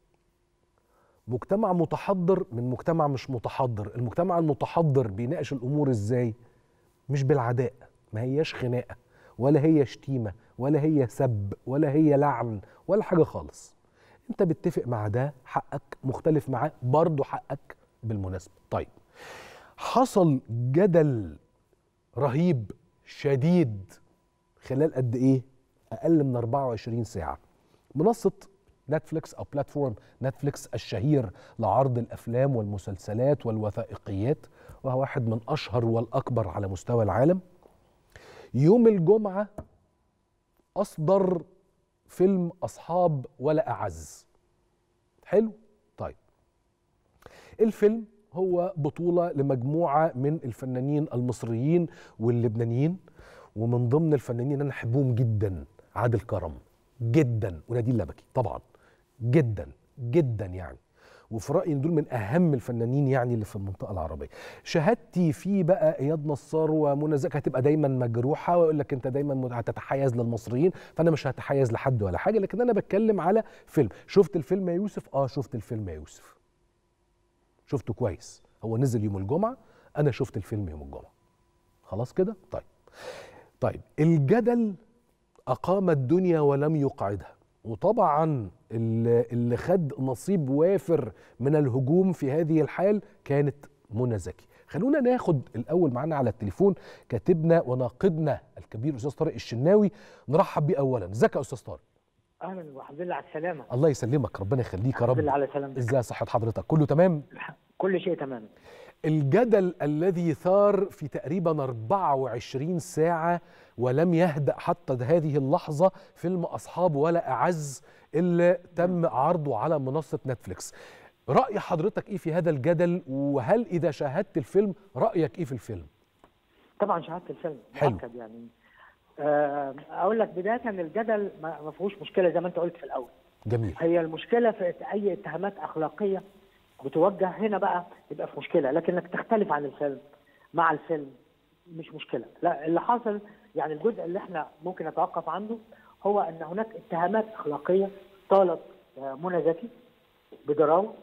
مجتمع متحضر من مجتمع مش متحضر المجتمع المتحضر بيناقش الامور ازاي مش بالعداء ما هياش خناقه ولا هي شتيمه ولا هي سب ولا هي لعن ولا حاجه خالص انت بتتفق مع ده حقك مختلف معاه برضه حقك بالمناسبه طيب حصل جدل رهيب شديد خلال قد ايه اقل من 24 ساعه منصه نتفليكس او بلاتفورم نتفليكس الشهير لعرض الافلام والمسلسلات والوثائقيات وهو واحد من اشهر والاكبر على مستوى العالم يوم الجمعه اصدر فيلم اصحاب ولا اعز حلو طيب الفيلم هو بطوله لمجموعه من الفنانين المصريين واللبنانيين ومن ضمن الفنانين انا احبهم جدا عادل كرم جدا ونادين لبكي طبعا جدا جدا يعني وفي رايي إن دول من اهم الفنانين يعني اللي في المنطقه العربيه شهادتي فيه بقى اياد نصار ومنى زكي هتبقى دايما مجروحه ويقول لك انت دايما مت- هتتحيز للمصريين فانا مش هتحيز لحد ولا حاجه لكن انا بتكلم على فيلم شفت الفيلم يا يوسف اه شفت الفيلم يا يوسف شفته كويس هو نزل يوم الجمعه انا شفت الفيلم يوم الجمعه خلاص كده طيب طيب الجدل اقام الدنيا ولم يقعدها وطبعا اللي اللي خد نصيب وافر من الهجوم في هذه الحال كانت منى زكي خلونا ناخد الاول معانا على التليفون كاتبنا وناقدنا الكبير استاذ طارق الشناوي نرحب بيه اولا ازيك يا استاذ طارق اهلا والحمد لله على السلامه الله يسلمك ربنا يخليك يا الحمد رب لله على سلامتك ازاي صحه حضرتك كله تمام كل شيء تمام الجدل الذي ثار في تقريبا 24 ساعة ولم يهدأ حتى هذه اللحظة فيلم أصحاب ولا أعز اللي تم عرضه على منصة نتفليكس رأي حضرتك إيه في هذا الجدل وهل إذا شاهدت الفيلم رأيك إيه في الفيلم؟ طبعا شاهدت الفيلم حلو. مؤكد يعني آه، اقول لك بدايه ان الجدل ما ما فيهوش مشكله زي ما انت قلت في الاول جميل هي المشكله في اي اتهامات اخلاقيه بتوجه هنا بقى يبقى في مشكله لكن انك تختلف عن الفيلم مع الفيلم مش مشكله لا اللي حاصل يعني الجزء اللي احنا ممكن نتوقف عنده هو ان هناك اتهامات اخلاقيه طالت آه، منى زكي بدراوه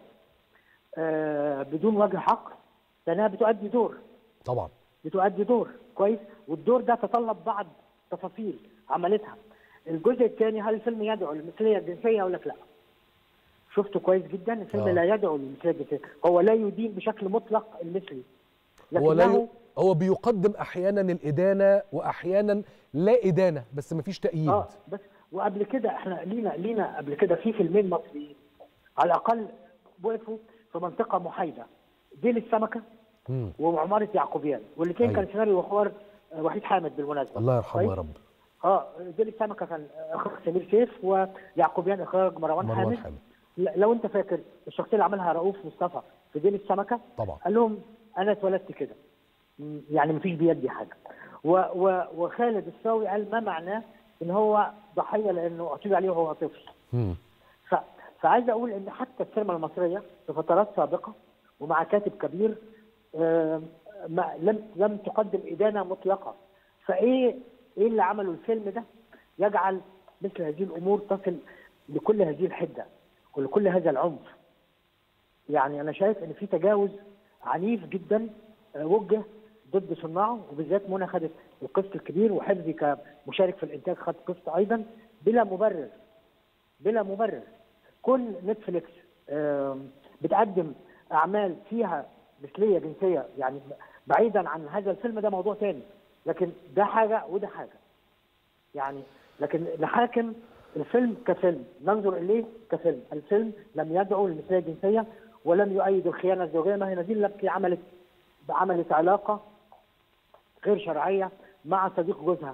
آه، بدون وجه حق لانها بتؤدي دور طبعا بتؤدي دور كويس والدور ده تطلب بعض تفاصيل عملتها الجزء الثاني هل الفيلم يدعو للمثليه الجنسيه ولا لا شفته كويس جدا الفيلم آه. لا يدعو للمثليه الجنسيه هو لا يدين بشكل مطلق المثلي هو لا ي... لكنه هو بيقدم أحيانا الإدانة وأحيانا لا إدانة بس مفيش تأييد اه بس وقبل كده احنا لينا لينا قبل كده في فيلمين مصريين على الاقل وقفوا في منطقه محايده ديل السمكه مم. وعماره يعقوبيان والاثنين أيوة. كان سيناريو وحوار آه، وحيد حامد بالمناسبه الله يرحمه كويس؟ يا رب اه ديل السمكه كان اخراج سمير سيف ويعقوبيان اخراج مروان, مروان حامد حامد ل- لو انت فاكر الشخصيه اللي عملها رؤوف مصطفى في ديل السمكه طبعا قال لهم انا اتولدت كده م- يعني مفيش بيدي حاجه و و وخالد الصاوي قال ما معناه ان هو ضحيه لانه اعتدي عليه وهو طفل مم. ف... فعايز اقول ان حتى السينما المصريه في فترات سابقه ومع كاتب كبير آم، ما لم لم تقدم ادانه مطلقه فايه ايه اللي عمله الفيلم ده يجعل مثل هذه الامور تصل لكل هذه الحده ولكل هذا العنف يعني انا شايف ان في تجاوز عنيف جدا آه، وجه ضد صناعه وبالذات منى خدت القسط الكبير وحفظي كمشارك في الانتاج خد قسط ايضا بلا مبرر بلا مبرر كون نتفليكس آم، بتقدم اعمال فيها مثليه جنسيه يعني بعيدا عن هذا الفيلم ده موضوع تاني لكن ده حاجه وده حاجه يعني لكن نحاكم الفيلم كفيلم ننظر اليه كفيلم الفيلم لم يدعو للمثليه الجنسيه ولم يؤيد الخيانه الزوجيه ما هي نادين لبكي عملت عملت علاقه غير شرعيه مع صديق جوزها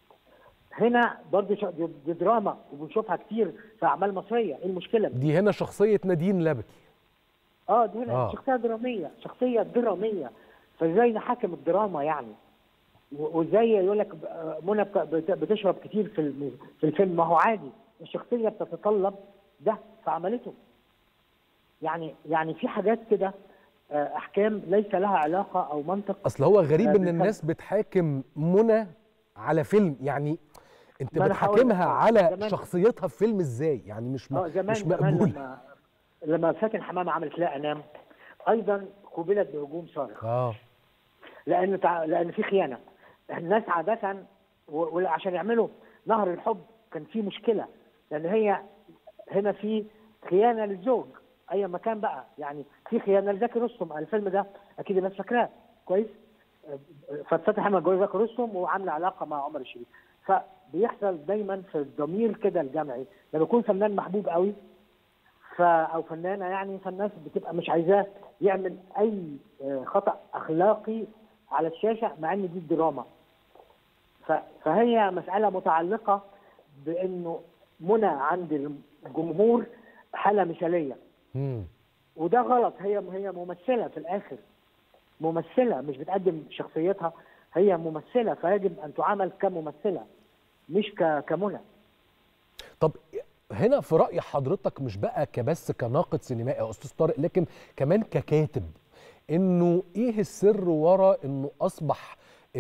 هنا برضه ش- دي دي دراما وبنشوفها كتير في اعمال مصريه ايه المشكله دي هنا شخصية نادين لبكي اه دي هنا آه. شخصيه دراميه شخصيه دراميه فازاي نحاكم الدراما يعني و- وازاي يقول لك آه، منى بت- بت- بتشرب كتير في الم- في الفيلم ما هو عادي الشخصيه بتتطلب ده فعملته يعني يعني في حاجات كده آه، احكام ليس لها علاقه او منطق اصل هو غريب آه، ان بالفعل. الناس بتحاكم منى على فيلم يعني انت ما أنا هقول لك، بتحاكمها آه، على زمان- شخصيتها في فيلم ازاي يعني مش م... اه زمان مش زمان مقبول لما لما فاتن حمامه عملت لا انام ايضا قوبلت بهجوم صارخ اه لان تع... لان في خيانه الناس عاده و- وعشان يعملوا نهر الحب كان في مشكله لان هي هنا في خيانه للزوج اي مكان بقى يعني في خيانه لزكي رستم الفيلم ده اكيد الناس فاكراه كويس فتفتح حمد جوز زكي رستم وعامله علاقه مع عمر الشريف فبيحصل دايما في الضمير كده الجمعي لما يكون فنان محبوب قوي ف او فنانه يعني فالناس بتبقى مش عايزاه يعمل اي آه، خطا اخلاقي على الشاشه مع ان دي الدراما ف- فهي مساله متعلقه بانه منى عند الجمهور حاله مثاليه مم. وده غلط هي هي ممثله في الاخر ممثله مش بتقدم شخصيتها هي ممثله فيجب ان تعامل كممثله مش ك- كمنى طب هنا في رأي حضرتك مش بقى كبس كناقد سينمائي يا استاذ طارق لكن كمان ككاتب انه ايه السر ورا انه اصبح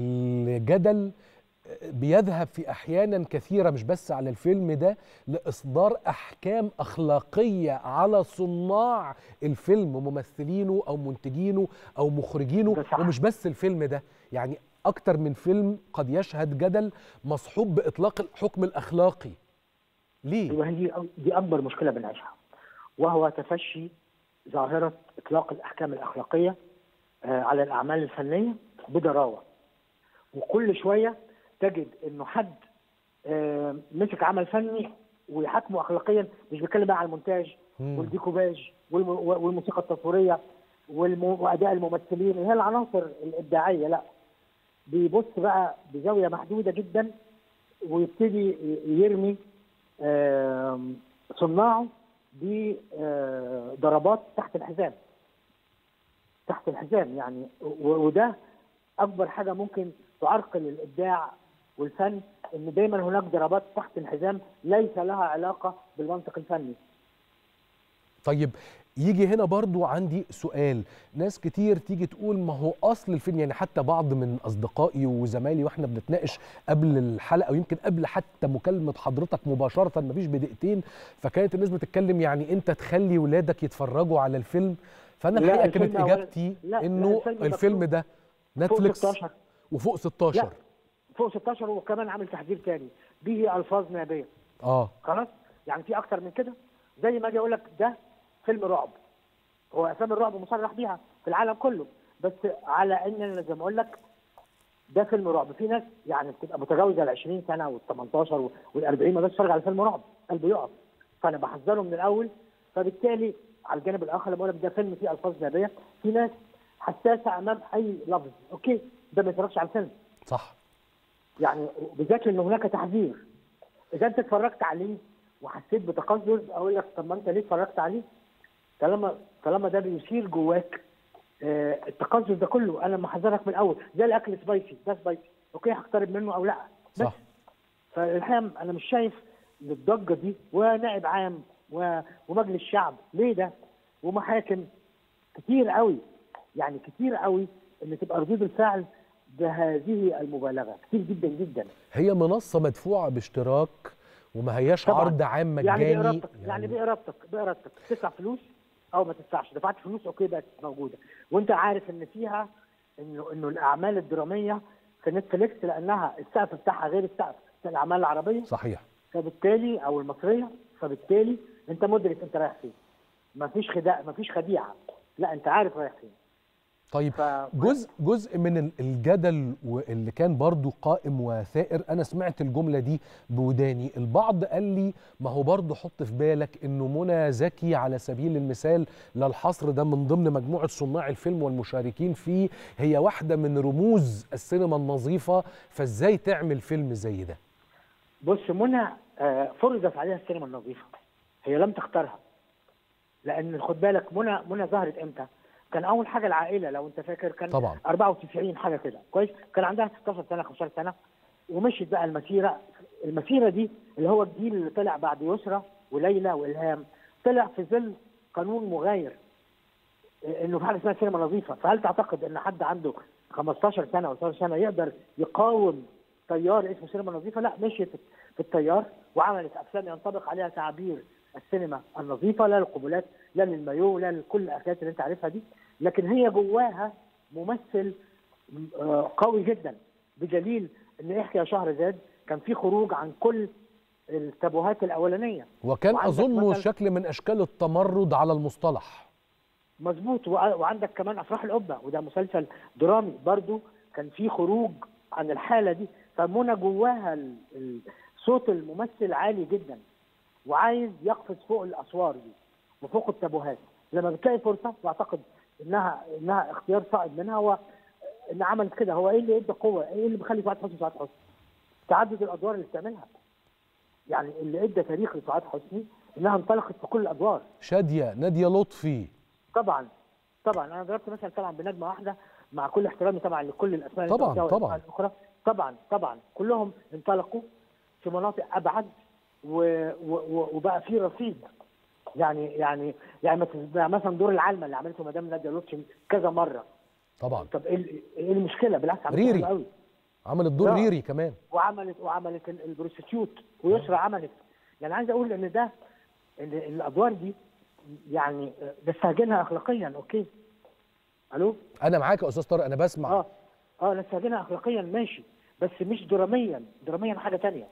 الجدل بيذهب في احيانا كثيره مش بس على الفيلم ده لاصدار احكام اخلاقيه على صناع الفيلم ممثلينه او منتجينه او مخرجينه ده صح. ومش بس الفيلم ده يعني اكتر من فيلم قد يشهد جدل مصحوب باطلاق الحكم الاخلاقي ليه يبقى دي دي اكبر مشكله بنعيشها وهو تفشي ظاهره اطلاق الاحكام الاخلاقيه آه، على الاعمال الفنيه بضراوه وكل شويه تجد انه حد آه، مسك عمل فني ويحاكمه اخلاقيا مش بيتكلم بقى على المونتاج مم. والديكوباج والم- والموسيقى التصويريه والم... واداء الممثلين هي العناصر الابداعيه لا بيبص بقى بزاويه محدوده جدا ويبتدي يرمي آم، صناعه بضربات تحت الحزام تحت الحزام يعني و- وده اكبر حاجه ممكن تعرقل الابداع والفن ان دايما هناك ضربات تحت الحزام ليس لها علاقه بالمنطق الفني طيب يجي هنا برضو عندي سؤال ناس كتير تيجي تقول ما هو اصل الفيلم يعني حتى بعض من اصدقائي وزمايلي واحنا بنتناقش قبل الحلقه ويمكن قبل حتى مكالمه حضرتك مباشره مفيش بدقيقتين فكانت الناس بتتكلم يعني انت تخلي ولادك يتفرجوا على الفيلم فانا لا، الحقيقه الفيلم كانت أولاً- اجابتي لا، لا، انه الفيلم ده الفيلم فوق- ده فوق نتفليكس 16 وفوق 16 لا فوق 16 وكمان عامل تحذير تاني به الفاظ نابيه اه خلاص يعني في اكتر من كده زي ما اجي اقول لك ده فيلم رعب هو افلام الرعب مصرح بيها في العالم كله بس على ان أنا زي ما اقول لك ده فيلم رعب في ناس يعني بتبقى متجاوزه ال 20 سنه وال 18 وال 40 ما بقاش يتفرج على فيلم رعب قلبه يقف فانا بحذره من الاول فبالتالي على الجانب الاخر لما اقول لك ده فيلم فيه الفاظ نابيه في ناس حساسه امام اي لفظ اوكي ده ما يتفرجش على الفيلم صح يعني بالذات ان هناك تحذير اذا انت اتفرجت عليه وحسيت بتقزز اقول لك طب ما انت ليه اتفرجت عليه؟ طالما طالما ده بيثير جواك آه، التقزز ده كله انا محذرك من الاول زي الاكل سبايسي ده سبايسي اوكي هقترب منه او لا بس صح فالحقيقه انا مش شايف إن الضجه دي ونائب عام و- ومجلس شعب ليه ده؟ ومحاكم كتير قوي يعني كتير قوي ان تبقى ردود الفعل بهذه المبالغه كتير جدا جدا هي منصه مدفوعه باشتراك وما هياش طبعاً. عرض عام يعني مجاني بارادتك يعني بارادتك بارادتك تدفع فلوس او ما تدفعش دفعت فلوس اوكي بقت موجوده وانت عارف ان فيها انه انه الاعمال الدراميه في نتفليكس لانها السقف بتاعها غير السقف بتاع الاعمال العربيه صحيح فبالتالي او المصريه فبالتالي انت مدرك انت رايح فين ما فيش خداع ما فيش خديعه لا انت عارف رايح فين طيب ف... جزء جزء من ال- الجدل واللي كان برضو قائم وثائر انا سمعت الجمله دي بوداني البعض قال لي ما هو برضو حط في بالك انه منى زكي على سبيل المثال للحصر ده من ضمن مجموعه صناع الفيلم والمشاركين فيه هي واحده من رموز السينما النظيفه فازاي تعمل فيلم زي ده بص منى آه، فرضت عليها السينما النظيفه هي لم تختارها لان خد بالك منى منى ظهرت امتى؟ كان اول حاجه العائله لو انت فاكر كان طبعا 94 حاجه كده كويس كان عندها 16 سنه 15 سنه ومشيت بقى المسيره المسيره دي اللي هو الجيل اللي طلع بعد يسرى وليلى والهام طلع في ظل قانون مغاير انه في حاجه اسمها سينما نظيفه فهل تعتقد ان حد عنده 15 سنه او 16 سنه يقدر يقاوم تيار اسمه سينما نظيفه لا مشيت في التيار وعملت افلام ينطبق عليها تعابير السينما النظيفه لا للقبلات لا للمايو لا لكل الحاجات اللي انت عارفها دي لكن هي جواها ممثل آه، قوي جدا بدليل ان احكي يا شهرزاد كان في خروج عن كل التابوهات الاولانيه وكان وعندك اظنه مثلاً- شكل من اشكال التمرد على المصطلح مظبوط وع- وعندك كمان افراح القبه وده مسلسل درامي برضو كان فيه خروج عن الحاله دي فمنى جواها ال- ال- صوت الممثل عالي جدا وعايز يقفز فوق الاسوار دي وفوق التابوهات لما بتلاقي فرصه واعتقد انها انها اختيار صائب منها هو ان عملت كده هو ايه اللي ادى قوه؟ ايه اللي بيخلي سعاد حسني سعاد حسني؟ تعدد الادوار اللي بتعملها يعني اللي ادى تاريخ لسعاد حسني انها انطلقت في كل الادوار شاديه ناديه لطفي طبعا طبعا انا ضربت مثلا طبعا بنجمه واحده مع كل احترامي طبعا لكل الاسماء اللي طبعاً، أنت قلتها طبعاً. والأسماء الاخرى طبعا طبعا كلهم انطلقوا في مناطق ابعد و... و... و... وبقى في رصيد يعني يعني يعني مثلا- يعني مثلا دور العلمه اللي عملته مدام ناديه لطفي كذا مره طبعا طب ايه ال- ايه المشكله بالعكس عملت ريري. حلو قوي عملت دور لا. ريري كمان وعملت وعملت ال- البروستيتيوت ويسرى عملت يعني عايز اقول ان ده ان الادوار دي يعني نستهجنها اخلاقيا اوكي الو انا معاك يا استاذ طارق انا بسمع اه اه نستهجنها اخلاقيا ماشي بس مش دراميا دراميا حاجه تانية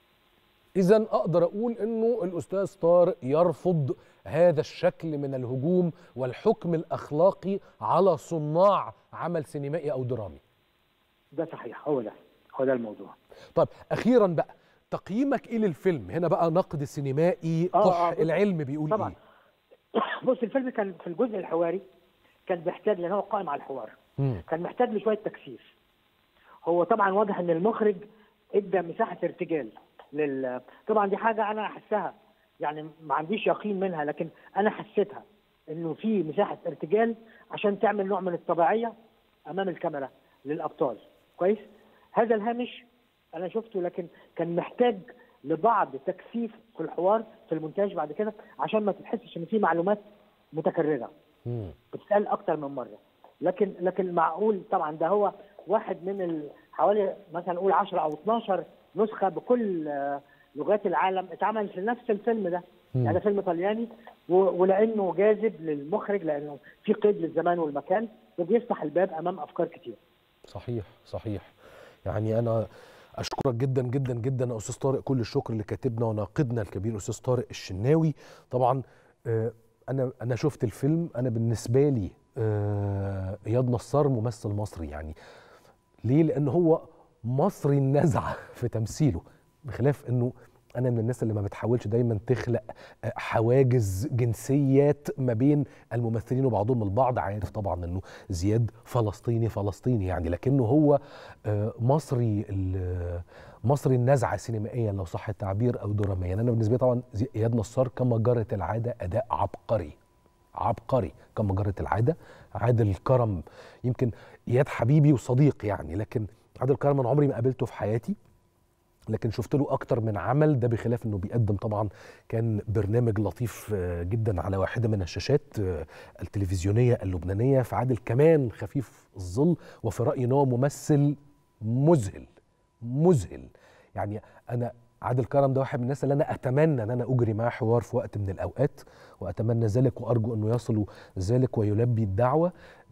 اذا اقدر اقول انه الاستاذ طارق يرفض هذا الشكل من الهجوم والحكم الاخلاقي على صناع عمل سينمائي او درامي ده صحيح هو ده هو ده الموضوع طيب اخيرا بقى تقييمك ايه للفيلم هنا بقى نقد سينمائي آه، قح آه، بص- العلم بيقول طبعا ايه بص الفيلم كان في الجزء الحواري كان بيحتاج لان هو قائم على الحوار مم. كان محتاج لشويه تكثيف هو طبعا واضح ان المخرج ادى مساحه ارتجال لل طبعا دي حاجه انا احسها يعني ما عنديش يقين منها لكن انا حسيتها انه في مساحه ارتجال عشان تعمل نوع من الطبيعيه امام الكاميرا للابطال كويس هذا الهامش انا شفته لكن كان محتاج لبعض تكثيف في الحوار في المونتاج بعد كده عشان ما تحسش ان في معلومات متكرره مم. بتتقال اكتر من مره لكن لكن معقول طبعا ده هو واحد من ال- حوالي مثلا نقول 10 او 12 نسخه بكل آه، لغات العالم اتعمل في نفس الفيلم ده مم. يعني ده فيلم طلياني و- ولانه جاذب للمخرج لانه في قيد للزمان والمكان وبيفتح الباب امام افكار كتير صحيح صحيح يعني انا اشكرك جدا جدا جدا يا استاذ طارق كل الشكر لكاتبنا وناقدنا الكبير استاذ طارق الشناوي طبعا آه، انا انا شفت الفيلم انا بالنسبه لي آه، اياد نصار ممثل مصري يعني ليه لان هو مصري النزعه في تمثيله بخلاف انه انا من الناس اللي ما بتحاولش دايما تخلق آه، حواجز جنسيات ما بين الممثلين وبعضهم البعض عارف طبعا انه زياد فلسطيني فلسطيني يعني لكنه هو آه، مصري ال- مصري النزعه سينمائيا لو صح التعبير او دراميا انا بالنسبه لي طبعا زي- اياد نصار كما جرت العاده اداء عبقري عبقري كما جرت العاده عادل كرم يمكن اياد حبيبي وصديق يعني لكن عادل كرم انا عمري ما قابلته في حياتي لكن شفت له اكتر من عمل ده بخلاف انه بيقدم طبعا كان برنامج لطيف آه، جدا على واحده من الشاشات آه، التلفزيونيه اللبنانيه فعادل كمان خفيف الظل وفي رايي ان هو ممثل مذهل مذهل يعني انا عادل كرم ده واحد من الناس اللي انا اتمنى ان انا اجري معاه حوار في وقت من الاوقات واتمنى ذلك وارجو انه يصل ذلك ويلبي الدعوه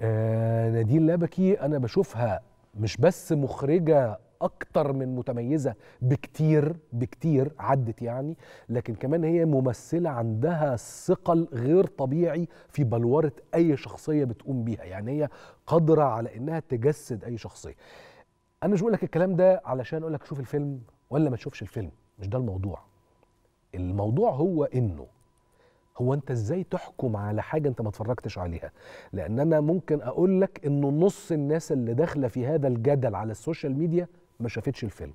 آه نادين لبكي انا بشوفها مش بس مخرجه اكتر من متميزه بكتير بكتير عدت يعني لكن كمان هي ممثله عندها ثقل غير طبيعي في بلوره اي شخصيه بتقوم بيها يعني هي قادره على انها تجسد اي شخصيه انا مش بقول لك الكلام ده علشان اقول لك شوف الفيلم ولا ما تشوفش الفيلم مش ده الموضوع الموضوع هو انه هو انت ازاي تحكم على حاجه انت ما اتفرجتش عليها لان انا ممكن اقول لك انه نص الناس اللي داخله في هذا الجدل على السوشيال ميديا ما شافتش الفيلم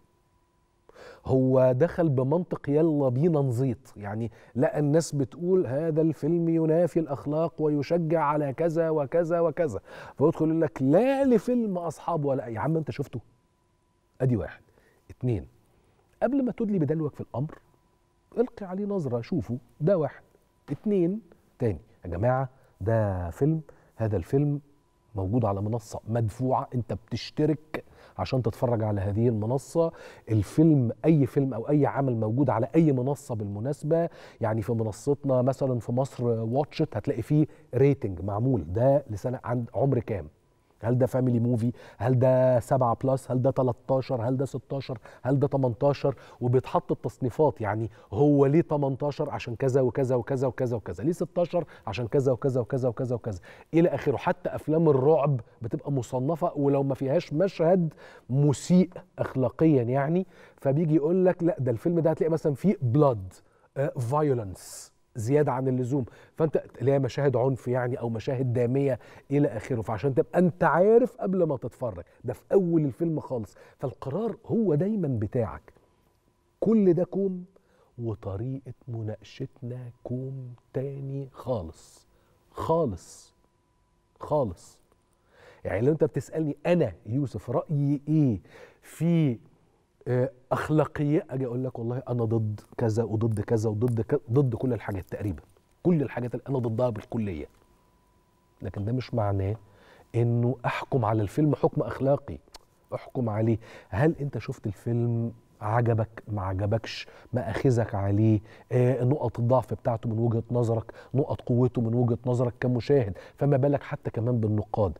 هو دخل بمنطق يلا بينا نزيط يعني لقى الناس بتقول هذا الفيلم ينافي الاخلاق ويشجع على كذا وكذا وكذا فيدخل يقول لك لا لفيلم اصحاب ولا يا عم انت شفته ادي واحد اتنين قبل ما تدلي بدلوك في الامر القي عليه نظره شوفه ده واحد اتنين تاني يا جماعه ده فيلم هذا الفيلم موجود على منصه مدفوعه انت بتشترك عشان تتفرج على هذه المنصه الفيلم اي فيلم او اي عمل موجود على اي منصه بالمناسبه يعني في منصتنا مثلا في مصر واتشت هتلاقي فيه ريتنج معمول ده لسنه عند عمر كام هل ده فاميلي موفي هل ده 7 بلس هل ده 13 هل ده 16 هل ده 18 وبيتحط التصنيفات يعني هو ليه 18 عشان كذا وكذا وكذا وكذا وكذا ليه 16 عشان كذا وكذا وكذا وكذا وكذا الى اخره حتى افلام الرعب بتبقى مصنفه ولو ما فيهاش مشهد مسيء اخلاقيا يعني فبيجي يقول لك لا ده الفيلم ده هتلاقي مثلا فيه بلاد فايولنس زياده عن اللزوم فانت اللي هي مشاهد عنف يعني او مشاهد داميه الى اخره فعشان تبقى انت عارف قبل ما تتفرج ده في اول الفيلم خالص فالقرار هو دايما بتاعك كل ده كوم وطريقه مناقشتنا كوم تاني خالص خالص خالص يعني لو انت بتسالني انا يوسف رايي ايه في آه، اخلاقيه اجي اقول لك والله انا ضد كذا وضد كذا وضد كذا ضد كل الحاجات تقريبا كل الحاجات اللي انا ضدها بالكليه لكن ده مش معناه انه احكم على الفيلم حكم اخلاقي احكم عليه هل انت شفت الفيلم عجبك ما عجبكش ما اخذك عليه آه نقط الضعف بتاعته من وجهه نظرك نقط قوته من وجهه نظرك كمشاهد فما بالك حتى كمان بالنقاد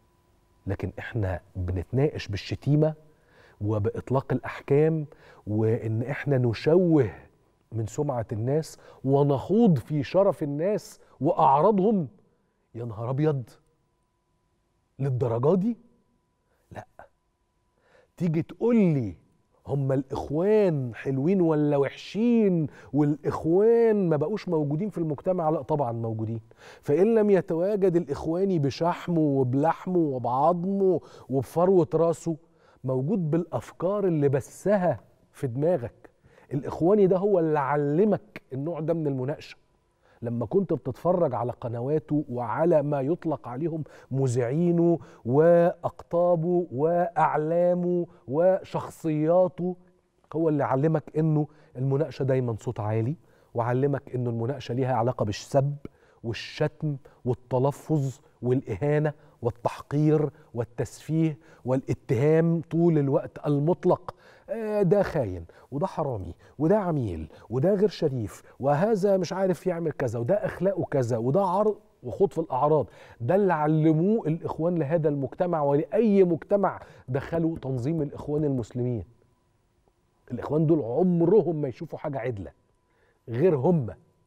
لكن احنا بنتناقش بالشتيمه وباطلاق الاحكام وان احنا نشوه من سمعه الناس ونخوض في شرف الناس واعراضهم يا نهار ابيض للدرجه دي لا تيجي تقول لي هم الاخوان حلوين ولا وحشين والاخوان ما بقوش موجودين في المجتمع لا طبعا موجودين فان لم يتواجد الاخواني بشحمه وبلحمه وبعظمه وبفروه راسه موجود بالافكار اللي بثها في دماغك الاخواني ده هو اللي علمك النوع ده من المناقشه لما كنت بتتفرج على قنواته وعلى ما يطلق عليهم مذيعينه واقطابه واعلامه وشخصياته هو اللي علمك انه المناقشه دايما صوت عالي وعلمك انه المناقشه ليها علاقه بالسب والشتم والتلفظ والاهانه والتحقير والتسفيه والاتهام طول الوقت المطلق آه، ده خاين وده حرامي وده عميل وده غير شريف وهذا مش عارف يعمل كذا وده اخلاقه كذا وده عرض وخوض في الاعراض ده اللي علموه الاخوان لهذا المجتمع ولاي مجتمع دخلوا تنظيم الاخوان المسلمين الاخوان دول عمرهم ما يشوفوا حاجه عدله غير هم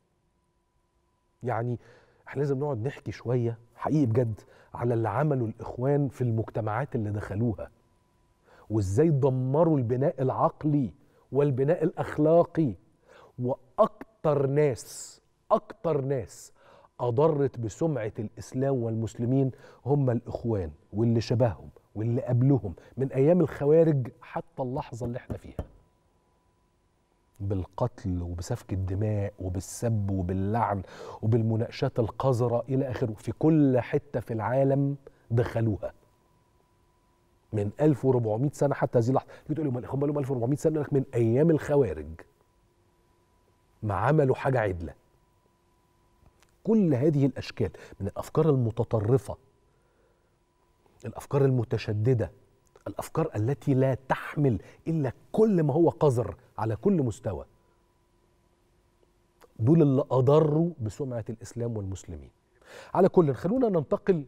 يعني احنا لازم نقعد نحكي شويه حقيقي بجد على اللي عمله الاخوان في المجتمعات اللي دخلوها وازاي دمروا البناء العقلي والبناء الاخلاقي واكتر ناس اكتر ناس اضرت بسمعه الاسلام والمسلمين هم الاخوان واللي شبههم واللي قبلهم من ايام الخوارج حتى اللحظه اللي احنا فيها بالقتل وبسفك الدماء وبالسب وباللعن وبالمناقشات القذرة إلى آخره في كل حتة في العالم دخلوها من 1400 سنة حتى هذه اللحظة تيجي تقول لهم الإخوان بقى لهم 1400 سنة يقول لك من أيام الخوارج ما عملوا حاجة عدلة كل هذه الأشكال من الأفكار المتطرفة الأفكار المتشددة الافكار التي لا تحمل الا كل ما هو قذر على كل مستوى دول اللي اضروا بسمعه الاسلام والمسلمين على كل خلونا ننتقل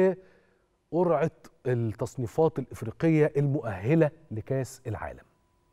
لقرعه التصنيفات الافريقيه المؤهله لكاس العالم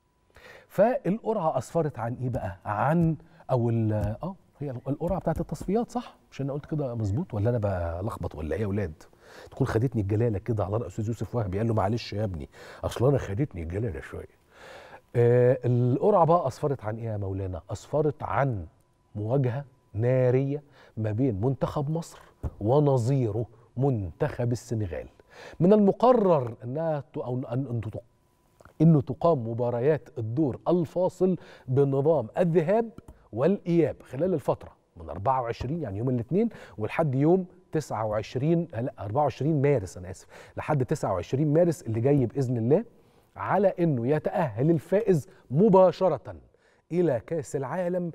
فالقرعه اسفرت عن ايه بقى عن او اه هي القرعه بتاعت التصفيات صح مش انا قلت كده مظبوط ولا انا بلخبط ولا ايه يا اولاد تكون خدتني الجلاله كده على راس يوسف وهبي قال له معلش يا ابني اصل انا خدتني الجلاله شويه آه القرعه بقى اسفرت عن ايه يا مولانا اسفرت عن مواجهه ناريه ما بين منتخب مصر ونظيره منتخب السنغال من المقرر انها او ان انه تقام مباريات الدور الفاصل بنظام الذهاب والاياب خلال الفتره من 24 يعني يوم الاثنين ولحد يوم 29 لا 24 مارس انا اسف لحد 29 مارس اللي جاي باذن الله على انه يتاهل الفائز مباشره الى كاس العالم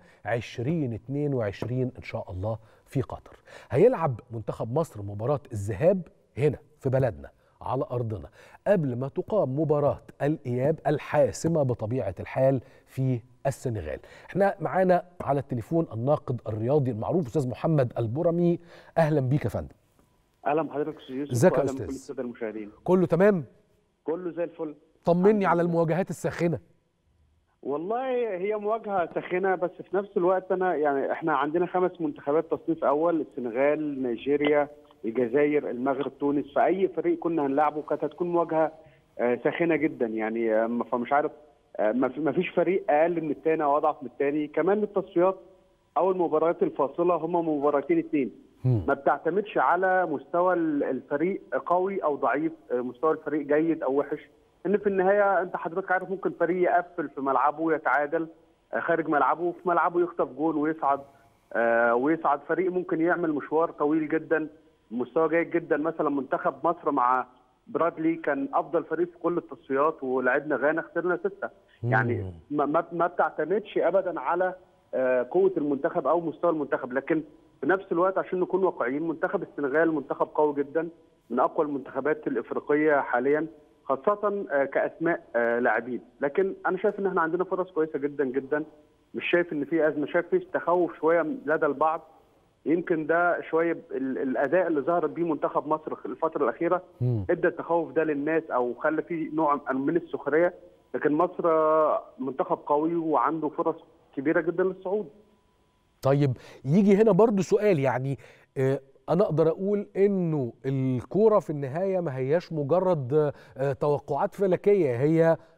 2022 ان شاء الله في قطر هيلعب منتخب مصر مباراه الذهاب هنا في بلدنا على ارضنا قبل ما تقام مباراه الاياب الحاسمه بطبيعه الحال في السنغال احنا معانا على التليفون الناقد الرياضي المعروف استاذ محمد البرمي اهلا بيك يا فندم اهلا بحضرتك استاذ يوسف ازيك يا وأهلاً أستاذ؟ بكل الساده المشاهدين كله تمام كله زي الفل طمني على المواجهات الساخنه والله هي مواجهه ساخنه بس في نفس الوقت انا يعني احنا عندنا خمس منتخبات تصنيف اول السنغال نيجيريا الجزائر المغرب تونس فاي فريق كنا هنلعبه كانت هتكون مواجهه آه، ساخنه جدا يعني آه، فمش عارف آه، ما في- ما فيش فريق اقل من الثاني او اضعف من الثاني كمان التصفيات او المباريات الفاصله هم مباراتين اثنين ما بتعتمدش على مستوى ال- الفريق قوي او ضعيف آه، مستوى الفريق جيد او وحش ان في النهايه انت حضرتك عارف ممكن فريق يقفل في ملعبه يتعادل آه، خارج ملعبه وفي ملعبه يخطف جول ويصعد آه، ويصعد فريق ممكن يعمل مشوار طويل جدا مستوى جيد جدا مثلا منتخب مصر مع برادلي كان افضل فريق في كل التصفيات ولعبنا غانا خسرنا سته يعني ما ما ما بتعتمدش ابدا على آه، قوه المنتخب او مستوى المنتخب لكن في نفس الوقت عشان نكون واقعيين منتخب السنغال منتخب قوي جدا من اقوى المنتخبات الافريقيه حاليا خاصه آه، كاسماء آه، لاعبين لكن انا شايف ان احنا عندنا فرص كويسه جدا جدا مش شايف ان في ازمه شايف في تخوف شويه لدى البعض يمكن ده شويه ال- الاداء اللي ظهرت بيه منتخب مصر الفتره الاخيره ادى التخوف ده للناس او خلى فيه نوع من السخريه لكن مصر آه، منتخب قوي وعنده فرص كبيره جدا للصعود طيب يجي هنا برضو سؤال يعني آه، انا اقدر اقول انه الكوره في النهايه ما هياش مجرد آه، توقعات فلكيه هي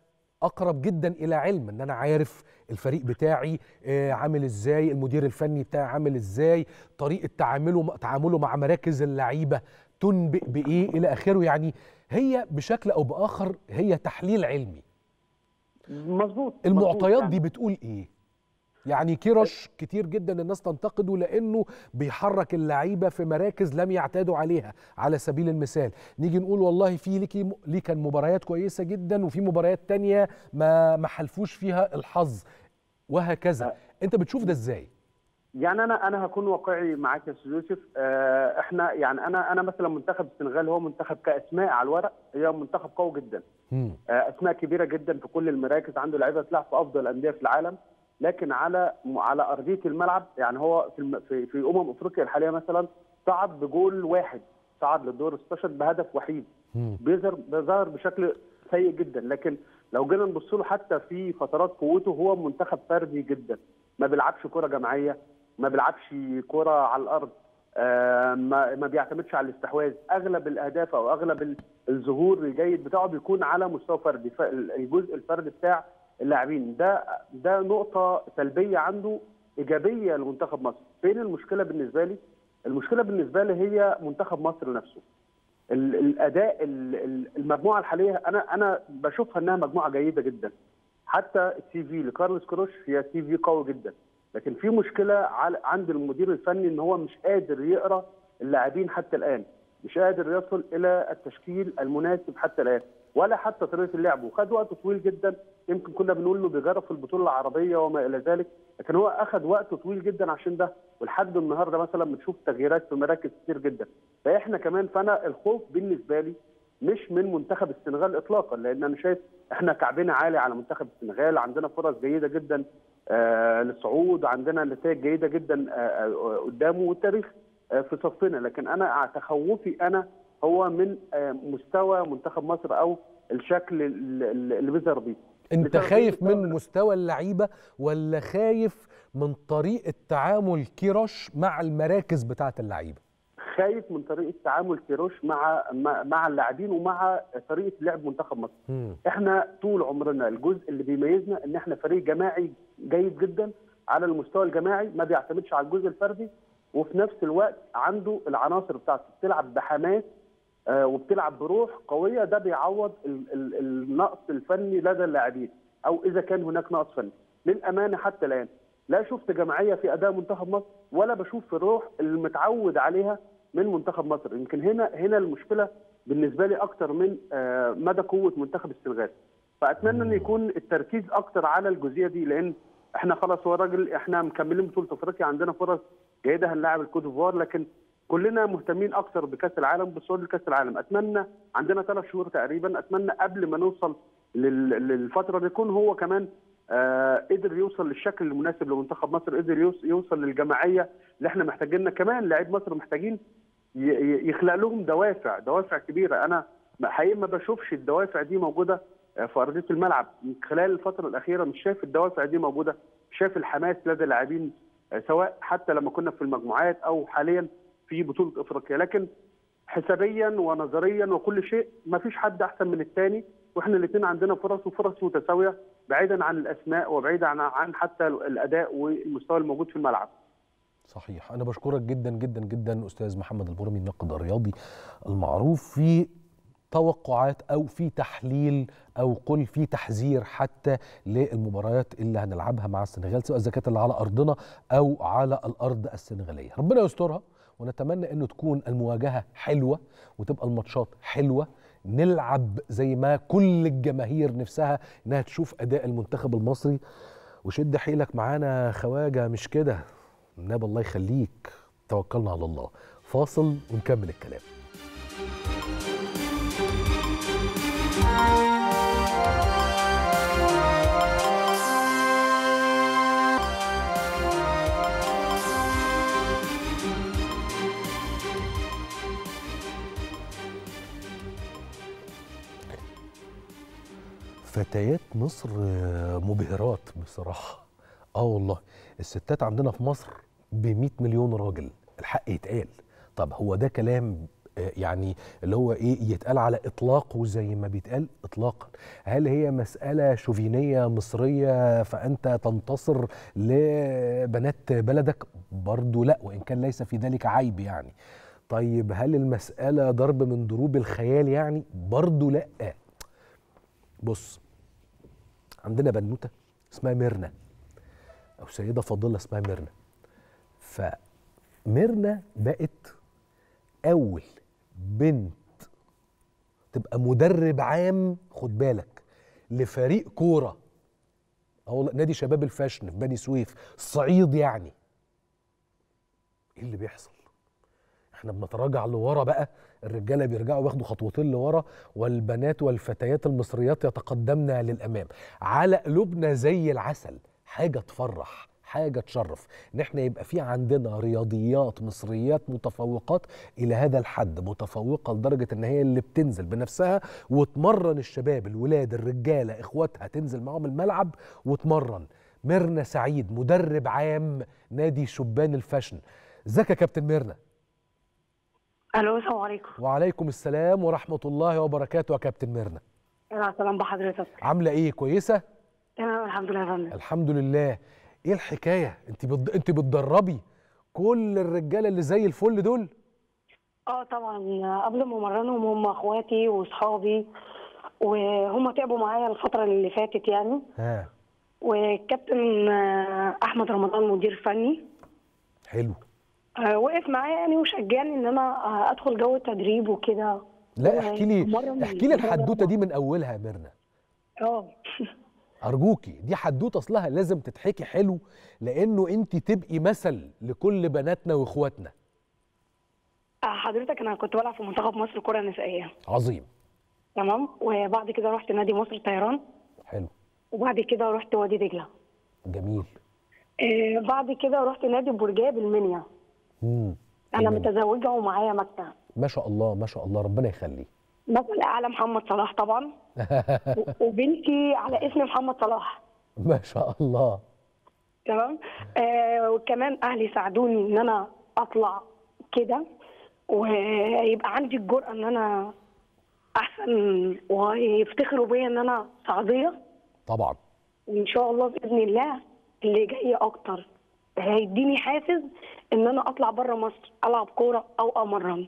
اقرب جدا الى علم ان انا عارف الفريق بتاعي آه، عامل ازاي المدير الفني بتاعي عامل ازاي طريقه تعامله تعامله مع مراكز اللعيبه تنبئ بايه الى اخره يعني هي بشكل او باخر هي تحليل علمي مظبوط المعطيات مظبوط دي بتقول ايه يعني كيروش كتير جدا الناس تنتقده لانه بيحرك اللعيبه في مراكز لم يعتادوا عليها على سبيل المثال نيجي نقول والله في ليكي ليه كان مباريات كويسه جدا وفي مباريات تانية ما ما حلفوش فيها الحظ وهكذا انت بتشوف ده ازاي يعني انا انا هكون واقعي معاك يا استاذ يوسف آه، احنا يعني انا انا مثلا منتخب السنغال هو منتخب كاسماء على الورق هي منتخب قوي جدا مم. آه، اسماء كبيره جدا في كل المراكز عنده لعيبه تلعب في افضل الانديه في العالم لكن على على ارضيه الملعب يعني هو في الم- في, في امم افريقيا الحاليه مثلا صعد بجول واحد صعد للدور 16 بهدف وحيد مم. بيظهر بيظهر بشكل سيء جدا لكن لو جينا نبص له حتى في فترات قوته هو منتخب فردي جدا ما بيلعبش كره جماعيه ما بيلعبش كره على الارض آه، ما ما بيعتمدش على الاستحواذ اغلب الاهداف او اغلب ال- الظهور الجيد بتاعه بيكون على مستوى فردي فالجزء الفردي بتاع اللاعبين ده ده نقطه سلبيه عنده ايجابيه لمنتخب مصر فين المشكله بالنسبه لي المشكله بالنسبه لي هي منتخب مصر نفسه ال- الاداء ال- ال- المجموعه الحاليه انا انا بشوفها انها مجموعه جيده جدا حتى السي في لكارلوس كروش هي سي في قوي جدا لكن في مشكله على- عند المدير الفني ان هو مش قادر يقرا اللاعبين حتى الان مش قادر يصل الى التشكيل المناسب حتى الان ولا حتى طريقه اللعب وخد وقت طويل جدا يمكن كنا بنقول له بيجرب في البطوله العربيه وما الى ذلك لكن هو اخذ وقت طويل جدا عشان ده ولحد النهارده مثلا بنشوف تغييرات في مراكز كتير جدا فاحنا كمان فانا الخوف بالنسبه لي مش من منتخب السنغال اطلاقا لان انا شايف احنا كعبنا عالي على منتخب السنغال عندنا فرص جيده جدا آه للصعود عندنا نتائج جيده جدا آه آه قدامه والتاريخ آه في صفنا لكن انا تخوفي انا هو من آه مستوى منتخب مصر او الشكل ال- ال- اللي بيظهر بيه انت بسبب خايف إيه؟ من مستوى اللعيبه ولا خايف من طريقه تعامل كيروش مع المراكز بتاعه اللعيبه خايف من طريقه تعامل كيروش مع مع- مع اللاعبين ومع طريقه لعب منتخب مصر مم. احنا طول عمرنا الجزء اللي بيميزنا ان احنا فريق جماعي جيد جدا على المستوى الجماعي ما بيعتمدش على الجزء الفردي وفي نفس الوقت عنده العناصر بتاعته بتلعب بحماس آه، وبتلعب بروح قويه ده بيعوض ال- ال- النقص الفني لدى اللاعبين او اذا كان هناك نقص فني للامانه حتى الان لا شفت جماعيه في اداء منتخب مصر ولا بشوف في الروح المتعود عليها من منتخب مصر يمكن هنا هنا المشكله بالنسبه لي اكتر من آه، مدى قوه منتخب السنغال فاتمنى ان يكون التركيز اكتر على الجزئيه دي لان احنا خلاص هو الراجل احنا مكملين بطوله افريقيا عندنا فرص جيده هنلاعب الكوت ديفوار لكن كلنا مهتمين اكثر بكاس العالم بالصعود لكاس العالم اتمنى عندنا ثلاث شهور تقريبا اتمنى قبل ما نوصل لل- للفتره دي يكون هو كمان آه قدر يوصل للشكل المناسب لمنتخب مصر قدر يوص- يوصل للجماعيه اللي احنا محتاجينها كمان لاعب مصر محتاجين ي- ي- يخلق لهم دوافع دوافع كبيره انا حقيقي ما بشوفش الدوافع دي موجوده آه، في ارضيه الملعب من خلال الفتره الاخيره مش شايف الدوافع دي موجوده مش شايف الحماس لدى اللاعبين آه، سواء حتى لما كنا في المجموعات او حاليا في بطوله افريقيا لكن حسابيا ونظريا وكل شيء ما فيش حد احسن من الثاني واحنا الاثنين عندنا فرص وفرص متساويه بعيدا عن الاسماء وبعيدا عن عن حتى الاداء والمستوى الموجود في الملعب صحيح انا بشكرك جدا جدا جدا استاذ محمد البرمي الناقد الرياضي المعروف في توقعات او في تحليل او قل في تحذير حتى للمباريات اللي هنلعبها مع السنغال سواء اذا كانت اللي على ارضنا او على الارض السنغاليه ربنا يسترها ونتمنى انه تكون المواجهه حلوه وتبقى الماتشات حلوه نلعب زي ما كل الجماهير نفسها انها تشوف اداء المنتخب المصري وشد حيلك معانا خواجه مش كده النبي الله يخليك توكلنا على الله فاصل ونكمل الكلام فتيات مصر آه، مبهرات بصراحة اه والله الستات عندنا في مصر ب 100 مليون راجل الحق يتقال طب هو ده كلام آه، يعني اللي هو ايه يتقال على اطلاقه زي ما بيتقال اطلاقا هل هي مساله شوفينيه مصريه فانت تنتصر لبنات بلدك برضو لا وان كان ليس في ذلك عيب يعني طيب هل المساله ضرب من ضروب الخيال يعني برضو لا بص عندنا بنوته اسمها ميرنا او سيده فاضله اسمها ميرنا فميرنا بقت اول بنت تبقى مدرب عام خد بالك لفريق كوره اه والله نادي شباب الفاشن في بني سويف الصعيد يعني ايه اللي بيحصل احنا بنتراجع لورا بقى الرجاله بيرجعوا ياخدوا خطوتين لورا والبنات والفتيات المصريات يتقدمن للامام على قلوبنا زي العسل حاجه تفرح حاجه تشرف ان احنا يبقى في عندنا رياضيات مصريات متفوقات الى هذا الحد متفوقه لدرجه ان هي اللي بتنزل بنفسها وتمرن الشباب الولاد الرجاله اخواتها تنزل معاهم الملعب وتمرن ميرنا سعيد مدرب عام نادي شبان الفاشن ازيك يا كابتن ميرنا الو السلام عليكم وعليكم السلام ورحمه الله وبركاته يا كابتن ميرنا يا سلام بحضرتك عامله ايه كويسه تمام الحمد لله يا فندم الحمد لله ايه الحكايه انت بد... انت بتدربي كل الرجاله اللي زي الفل دول اه طبعا قبل ما امرنهم هم اخواتي واصحابي وهم تعبوا معايا الفتره اللي فاتت يعني ها والكابتن آه، احمد رمضان مدير فني حلو آه، وقف معايا يعني وشجعني ان انا آه، ادخل جو التدريب وكده لا احكي لي ومرة من- احكي لي الحدوته دي من اولها يا ميرنا اه ارجوكي دي حدوته اصلها لازم تتحكي حلو لانه انت تبقي مثل لكل بناتنا واخواتنا آه، حضرتك انا كنت بلعب في منتخب مصر كره نسائيه عظيم تمام وبعد كده رحت نادي مصر طيران حلو وبعد كده رحت وادي دجله جميل آه، بعد كده رحت نادي برجاب المنيا مم. انا تمام. متزوجه ومعايا مكتب ما شاء الله ما شاء الله ربنا يخليه مثل اعلى محمد صلاح طبعا و- وبنتي على اسم محمد صلاح ما شاء الله تمام آه وكمان اهلي ساعدوني ان انا اطلع كده ويبقى عندي الجرأه ان انا احسن ويفتخروا بيا ان انا صعيديه طبعا وان شاء الله باذن الله اللي جاي اكتر هيديني حافز ان انا اطلع بره مصر العب كوره او امرن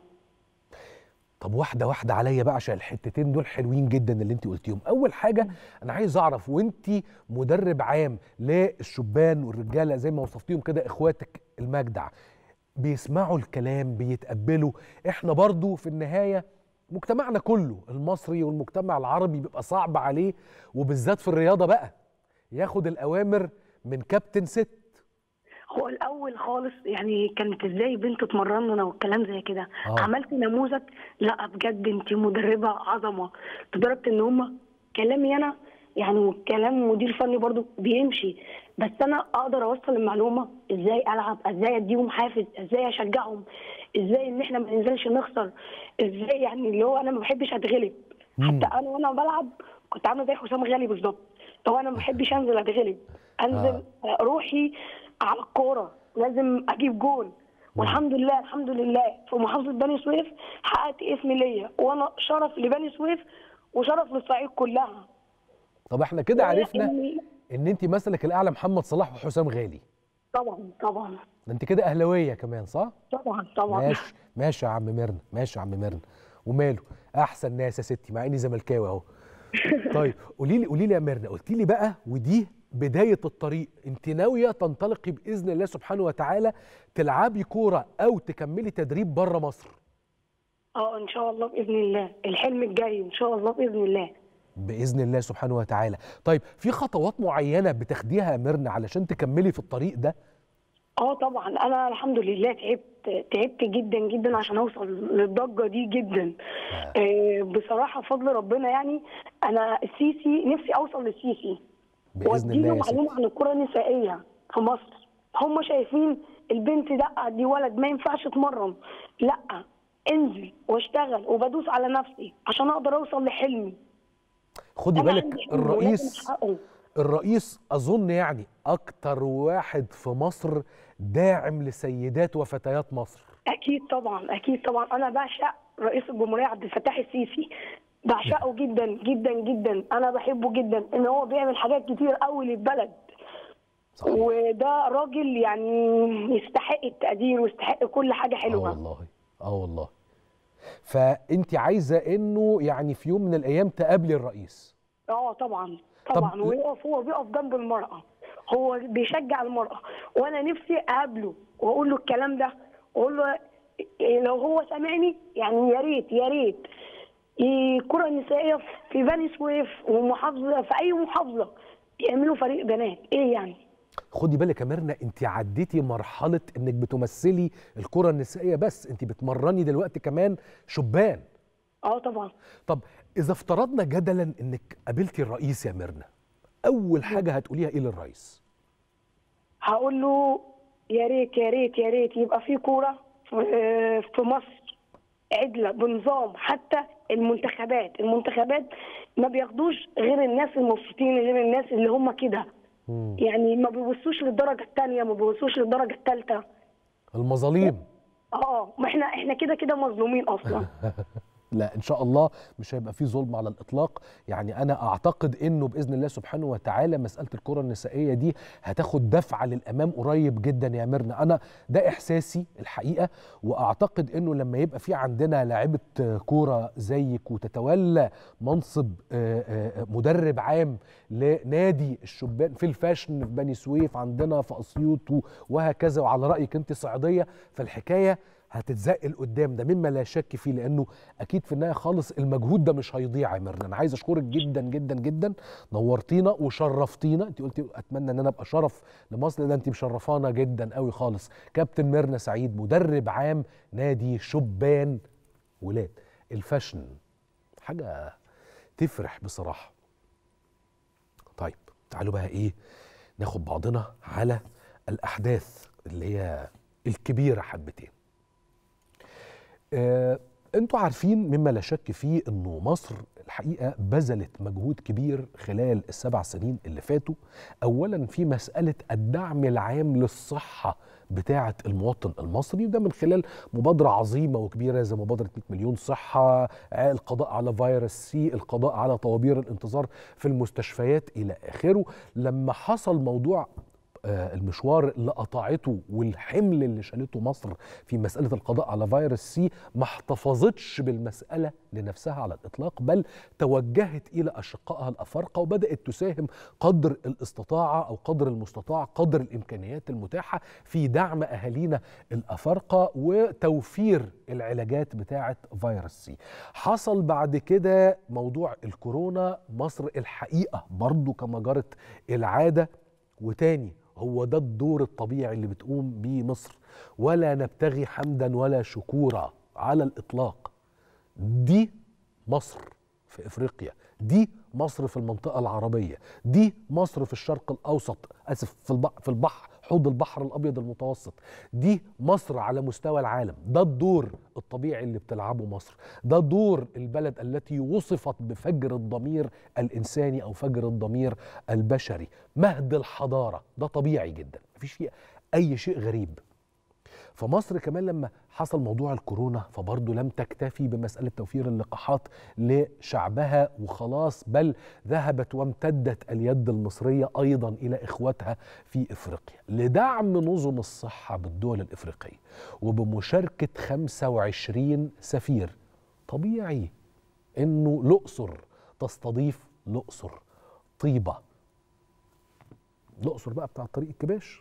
طب واحده واحده عليا بقى عشان الحتتين دول حلوين جدا اللي انت قلتيهم اول حاجه انا عايز اعرف وانت مدرب عام للشبان والرجاله زي ما وصفتيهم كده اخواتك المجدع بيسمعوا الكلام بيتقبلوا احنا برضو في النهايه مجتمعنا كله المصري والمجتمع العربي بيبقى صعب عليه وبالذات في الرياضه بقى ياخد الاوامر من كابتن ست هو الاول خالص يعني كانت ازاي بنت تمرننا والكلام زي كده آه. عملت نموذج لا بجد انت مدربه عظمه لدرجه ان هم كلامي انا يعني كلام مدير فني برضو بيمشي بس انا اقدر اوصل المعلومه ازاي العب ازاي اديهم حافز ازاي اشجعهم ازاي ان احنا ما ننزلش نخسر ازاي يعني اللي هو انا ما بحبش اتغلب حتى انا وانا بلعب كنت عامله زي حسام غالي بالظبط هو انا ما بحبش انزل اتغلب انزل آه. روحي على الكوره لازم اجيب جول والحمد لله الحمد لله في محافظه بني سويف حققت اسم ليا وانا شرف لبني سويف وشرف للصعيد كلها طب احنا كده عرفنا إني- ان انت مثلك الاعلى محمد صلاح وحسام غالي طبعا طبعا ده انت كده اهلاويه كمان صح طبعا طبعا ماشي ماشي يا عم ميرنا ماشي يا عم ميرنا وماله احسن ناس يا ستي مع اني زملكاوي اهو طيب قولي لي قولي لي يا ميرنا قلت لي بقى ودي بدايه الطريق انت ناويه تنطلقي باذن الله سبحانه وتعالى تلعبي كوره او تكملي تدريب بره مصر اه ان شاء الله باذن الله الحلم الجاي ان شاء الله باذن الله باذن الله سبحانه وتعالى طيب في خطوات معينه بتاخديها يا ميرنا علشان تكملي في الطريق ده اه طبعا انا الحمد لله تعبت تعبت جدا جدا عشان اوصل للضجه دي جدا آه بصراحه فضل ربنا يعني انا السيسي نفسي اوصل للسيسي باذن الله واديله يا ستي معلومه عن الكره النسائيه في مصر هم شايفين البنت ده دي ولد ما ينفعش تمرن لا انزل واشتغل وبدوس على نفسي عشان اقدر اوصل لحلمي خدي أنا بالك عندي حلم ولازم الرئيس أحققه. الرئيس اظن يعني اكتر واحد في مصر داعم لسيدات وفتيات مصر اكيد طبعا اكيد طبعا انا بعشق رئيس الجمهوريه عبد الفتاح السيسي بعشقه جدا جدا جدا انا بحبه جدا ان هو بيعمل حاجات كتير قوي للبلد صحيح. وده راجل يعني يستحق التقدير ويستحق كل حاجه اه حلوه والله اه والله فانت عايزه انه يعني في يوم من الايام تقابلي الرئيس اه طبعا طب- طبعا ويقف هو بيقف جنب المرأة هو بيشجع المرأة وانا نفسي اقابله واقول له الكلام ده واقول له إيه لو هو سامعني يعني يا ريت يا ريت الكرة النسائية في بني سويف ومحافظة في أي محافظة يعملوا فريق بنات إيه يعني؟ خدي بالك يا ميرنا انت عديتي مرحله انك بتمثلي الكره النسائيه بس انت بتمرني دلوقتي كمان شبان اه طبعا طب اذا افترضنا جدلا انك قابلتي الرئيس يا ميرنا اول حاجه هتقوليها ايه للرئيس هقول له يا ريت يا ريت يا ريت يبقى في كورة في في مصر عدلة بنظام حتى المنتخبات المنتخبات ما بياخدوش غير الناس المبسوطين غير الناس اللي هم كده يعني ما بيبصوش للدرجة الثانية ما بيبصوش للدرجة الثالثة المظاليم اه ما احنا احنا كده كده مظلومين اصلا لا ان شاء الله مش هيبقى فيه ظلم على الاطلاق يعني انا اعتقد انه باذن الله سبحانه وتعالى مساله الكره النسائيه دي هتاخد دفعه للامام قريب جدا يا ميرنا انا ده احساسي الحقيقه واعتقد انه لما يبقى في عندنا لاعبه كوره زيك وتتولى منصب آه، آه، مدرب عام لنادي الشبان في الفاشن في بني سويف عندنا في اسيوط و- وهكذا وعلى رايك انت صعيديه فالحكايه هتتزق لقدام ده مما لا شك فيه لانه اكيد في النهايه خالص المجهود ده مش هيضيع يا ميرنا انا عايز اشكرك جدا جدا جدا نورتينا وشرفتينا انت قلتي اتمنى ان انا ابقى شرف لمصر ده انت مشرفانا جدا قوي خالص كابتن ميرنا سعيد مدرب عام نادي شبان ولاد الفاشن حاجه تفرح بصراحه طيب تعالوا بقى ايه ناخد بعضنا على الاحداث اللي هي الكبيره حبتين آه، انتوا عارفين مما لا شك فيه انه مصر الحقيقه بذلت مجهود كبير خلال السبع سنين اللي فاتوا اولا في مساله الدعم العام للصحه بتاعه المواطن المصري وده من خلال مبادره عظيمه وكبيره زي مبادره 100 مليون صحه آه، القضاء على فيروس سي القضاء على طوابير الانتظار في المستشفيات الى اخره لما حصل موضوع آه، المشوار اللي قطعته والحمل اللي شالته مصر في مسألة القضاء على فيروس سي ما احتفظتش بالمسألة لنفسها على الإطلاق بل توجهت إلى أشقائها الأفارقة وبدأت تساهم قدر الاستطاعة أو قدر المستطاع قدر الإمكانيات المتاحة في دعم أهالينا الأفارقة وتوفير العلاجات بتاعة فيروس سي حصل بعد كده موضوع الكورونا مصر الحقيقة برضو كما جرت العادة وتاني هو ده الدور الطبيعي اللي بتقوم بيه مصر ولا نبتغي حمدا ولا شكورا على الاطلاق دي مصر في افريقيا دي مصر في المنطقه العربيه دي مصر في الشرق الاوسط اسف في البحر في البحر حوض البحر الابيض المتوسط دي مصر على مستوى العالم ده الدور الطبيعي اللي بتلعبه مصر ده دور البلد التي وصفت بفجر الضمير الانساني او فجر الضمير البشري مهد الحضاره ده طبيعي جدا مفيش فيه اي شيء غريب فمصر كمان لما حصل موضوع الكورونا فبرضه لم تكتفي بمسألة توفير اللقاحات لشعبها وخلاص بل ذهبت وامتدت اليد المصرية أيضا إلى إخواتها في إفريقيا لدعم نظم الصحة بالدول الإفريقية وبمشاركة 25 سفير طبيعي إنه الأقصر تستضيف الأقصر طيبة الأقصر بقى بتاع طريق الكباش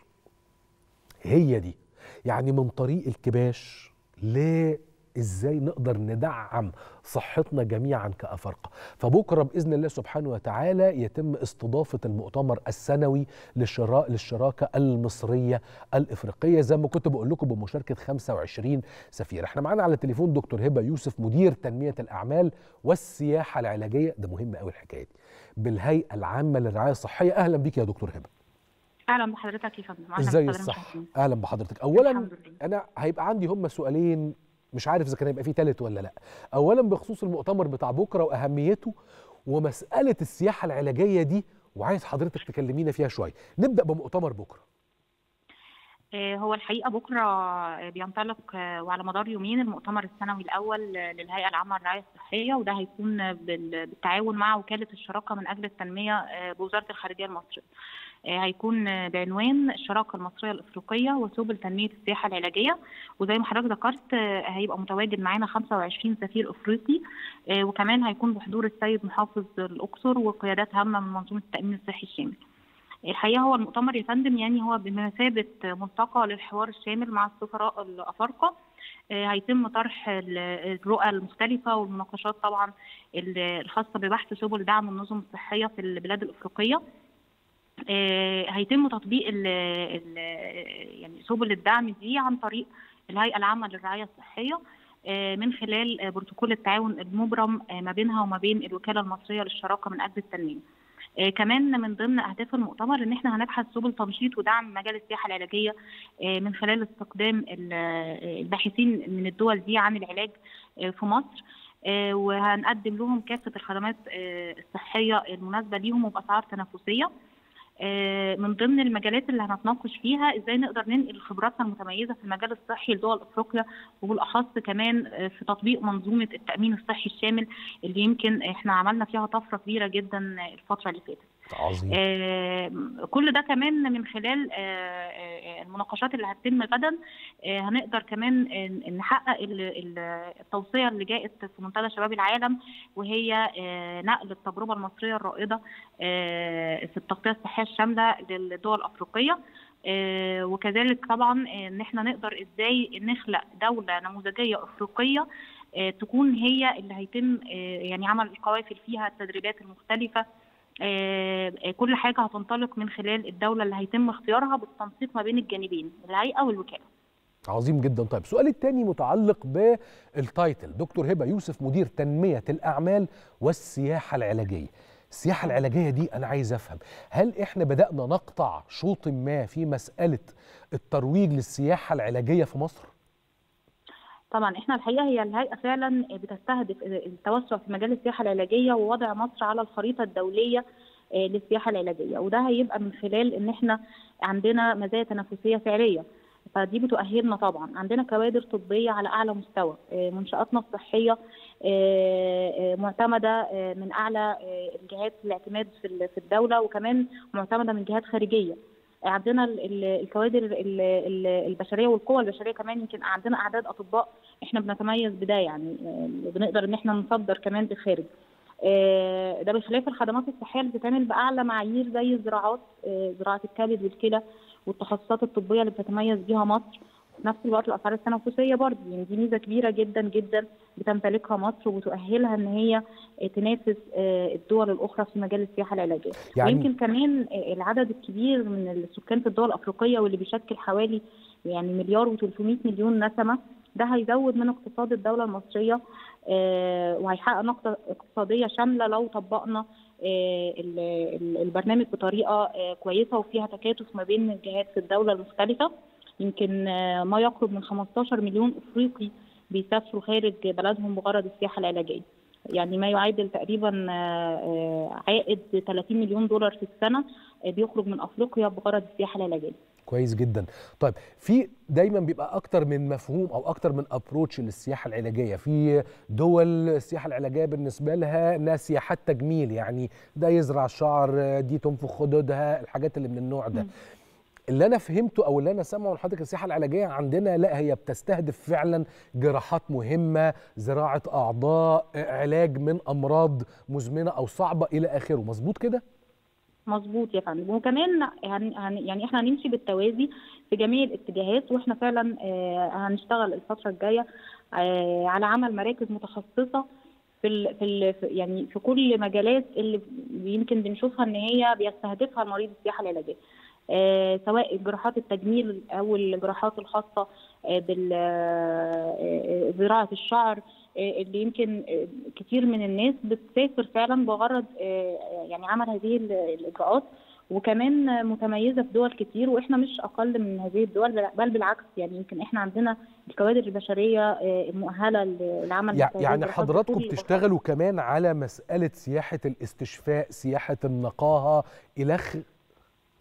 هي دي يعني من طريق الكباش ل ازاي نقدر ندعم صحتنا جميعا كافارقه فبكره باذن الله سبحانه وتعالى يتم استضافه المؤتمر السنوي للشراء للشراكه المصريه الافريقيه زي ما كنت بقول لكم بمشاركه 25 سفير احنا معانا على التليفون دكتور هبه يوسف مدير تنميه الاعمال والسياحه العلاجيه ده مهم قوي الحكايه دي بالهيئه العامه للرعايه الصحيه اهلا بيك يا دكتور هبه اهلا بحضرتك يا فندم أهلاً ازاي بالسادة الصح المشاهدين. اهلا بحضرتك اولا الحمد لله. انا هيبقى عندي هم سؤالين مش عارف اذا كان هيبقى فيه تالت ولا لا اولا بخصوص المؤتمر بتاع بكره واهميته ومساله السياحه العلاجيه دي وعايز حضرتك تكلمينا فيها شويه نبدا بمؤتمر بكره آه، هو الحقيقة بكرة آه، بينطلق آه، وعلى مدار يومين المؤتمر السنوي الأول آه، للهيئة العامة للرعاية الصحية وده هيكون آه، بال- بالتعاون مع وكالة الشراكة من أجل التنمية آه، بوزارة الخارجية المصرية. آه، هيكون آه، بعنوان الشراكة المصرية الأفريقية وسبل تنمية السياحة العلاجية وزي ما حضرتك ذكرت آه، هيبقى متواجد معانا 25 سفير أفريقي آه، وكمان هيكون بحضور السيد محافظ الأقصر وقيادات هامة من منظومة التأمين الصحي الشامل. الحقيقه هو المؤتمر يا فندم يعني هو بمثابه ملتقى للحوار الشامل مع السفراء الافارقه آه، هيتم طرح ال- الرؤى المختلفه والمناقشات طبعا ال- الخاصه ببحث سبل دعم النظم الصحيه في البلاد الافريقيه آه، هيتم تطبيق ال ال يعني سبل الدعم دي عن طريق الهيئه العامه للرعايه الصحيه آه، من خلال آه، بروتوكول التعاون المبرم آه، ما بينها وما بين الوكاله المصريه للشراكه من اجل التنميه. آه، كمان من ضمن اهداف المؤتمر ان احنا هنبحث سبل تنشيط ودعم مجال السياحه العلاجيه آه، من خلال استخدام ال- آه، الباحثين من الدول دي عن العلاج آه، في مصر آه، وهنقدم لهم كافه الخدمات آه، الصحيه المناسبه ليهم وباسعار تنافسيه آه، من ضمن المجالات اللي هنتناقش فيها ازاي نقدر ننقل خبراتنا المتميزه في المجال الصحي لدول افريقيا وبالاخص كمان آه، في تطبيق منظومه التامين الصحي الشامل اللي يمكن احنا عملنا فيها طفره كبيره جدا الفتره اللي فاتت. عظيم آه، كل ده كمان من خلال آه، آه، المناقشات اللي هتتم غدا آه، هنقدر كمان آه، نحقق ال- ال- التوصيه اللي جاءت في منتدى شباب العالم وهي آه، نقل التجربه المصريه الرائده آه، في التغطيه الصحيه الشامله للدول الافريقيه آه، وكذلك طبعا آه، ان احنا نقدر ازاي نخلق دوله نموذجيه افريقيه آه، تكون هي اللي هيتم آه، يعني عمل القوافل فيها التدريبات المختلفه آه، آه، كل حاجه هتنطلق من خلال الدوله اللي هيتم اختيارها بالتنسيق ما بين الجانبين الهيئه والوكاله عظيم جدا طيب السؤال الثاني متعلق بالتايتل دكتور هبه يوسف مدير تنميه الاعمال والسياحه العلاجيه السياحه العلاجيه دي انا عايز افهم هل احنا بدانا نقطع شوط ما في مساله الترويج للسياحه العلاجيه في مصر طبعا احنا الحقيقه هي الهيئه فعلا بتستهدف التوسع في مجال السياحه العلاجيه ووضع مصر على الخريطه الدوليه آه، للسياحه العلاجيه وده هيبقى من خلال ان احنا عندنا مزايا تنافسيه فعليه فدي بتؤهلنا طبعا عندنا كوادر طبيه على اعلى مستوى آه، منشاتنا الصحيه آه، آه، معتمده آه، من اعلى آه، الجهات الاعتماد في ال- في الدوله وكمان معتمده من جهات خارجيه عندنا ال- ال- الكوادر ال- ال- البشريه والقوى البشريه كمان يمكن عندنا اعداد اطباء احنا بنتميز بده يعني آه، بنقدر ان احنا نصدر كمان للخارج آه، ده بخلاف الخدمات الصحيه اللي بتتعمل باعلى معايير زي الزراعات آه، زراعه الكبد والكلى والتخصصات الطبيه اللي بتتميز بيها مصر في نفس الوقت الاسعار التنافسيه برضه يعني دي ميزه كبيره جدا جدا بتمتلكها مصر وبتؤهلها ان هي آه، تنافس آه، الدول الاخرى في مجال السياحه العلاجيه يعني- ويمكن كمان آه، العدد الكبير من السكان في الدول الافريقيه واللي بيشكل حوالي يعني مليار و300 مليون نسمه ده هيزود من اقتصاد الدوله المصريه آه، وهيحقق نقطه اقتصاديه شامله لو طبقنا آه، ال- ال- البرنامج بطريقه آه، كويسه وفيها تكاتف ما بين الجهات في الدوله المختلفه يمكن آه، ما يقرب من 15 مليون افريقي بيسافروا خارج بلدهم بغرض السياحه العلاجيه يعني ما يعادل تقريبا آه، آه، عائد 30 مليون دولار في السنه آه، بيخرج من افريقيا بغرض السياحه العلاجيه كويس جدا طيب في دايما بيبقى اكتر من مفهوم او اكتر من ابروتش للسياحه العلاجيه في دول السياحه العلاجيه بالنسبه لها انها سياحات تجميل يعني ده يزرع شعر دي تنفخ خدودها الحاجات اللي من النوع ده اللي انا فهمته او اللي انا سامعه من حضرتك السياحه العلاجيه عندنا لا هي بتستهدف فعلا جراحات مهمه زراعه اعضاء علاج من امراض مزمنه او صعبه الى اخره مظبوط كده مظبوط يا فندم وكمان هن هن يعني احنا هنمشي بالتوازي في جميع الاتجاهات واحنا فعلا آه، هنشتغل الفتره الجايه آه، على عمل مراكز متخصصه في ال في ال في- يعني في كل مجالات اللي يمكن بنشوفها ان هي بيستهدفها المريض السياحه العلاجيه آه، سواء جراحات التجميل او الجراحات الخاصه آه، بال آه، زراعه الشعر آه، اللي يمكن آه، كتير من الناس بتسافر فعلا بغرض آه، يعني عمل هذه ال- الاجراءات وكمان آه، متميزه في دول كتير واحنا مش اقل من هذه الدول بل- بل بالعكس يعني يمكن احنا عندنا الكوادر البشريه آه، المؤهله للعمل يع- مثل هذه يعني الجراحات حضراتكم بكل بتشتغلوا كمان على مساله سياحه الاستشفاء سياحه النقاهه الخ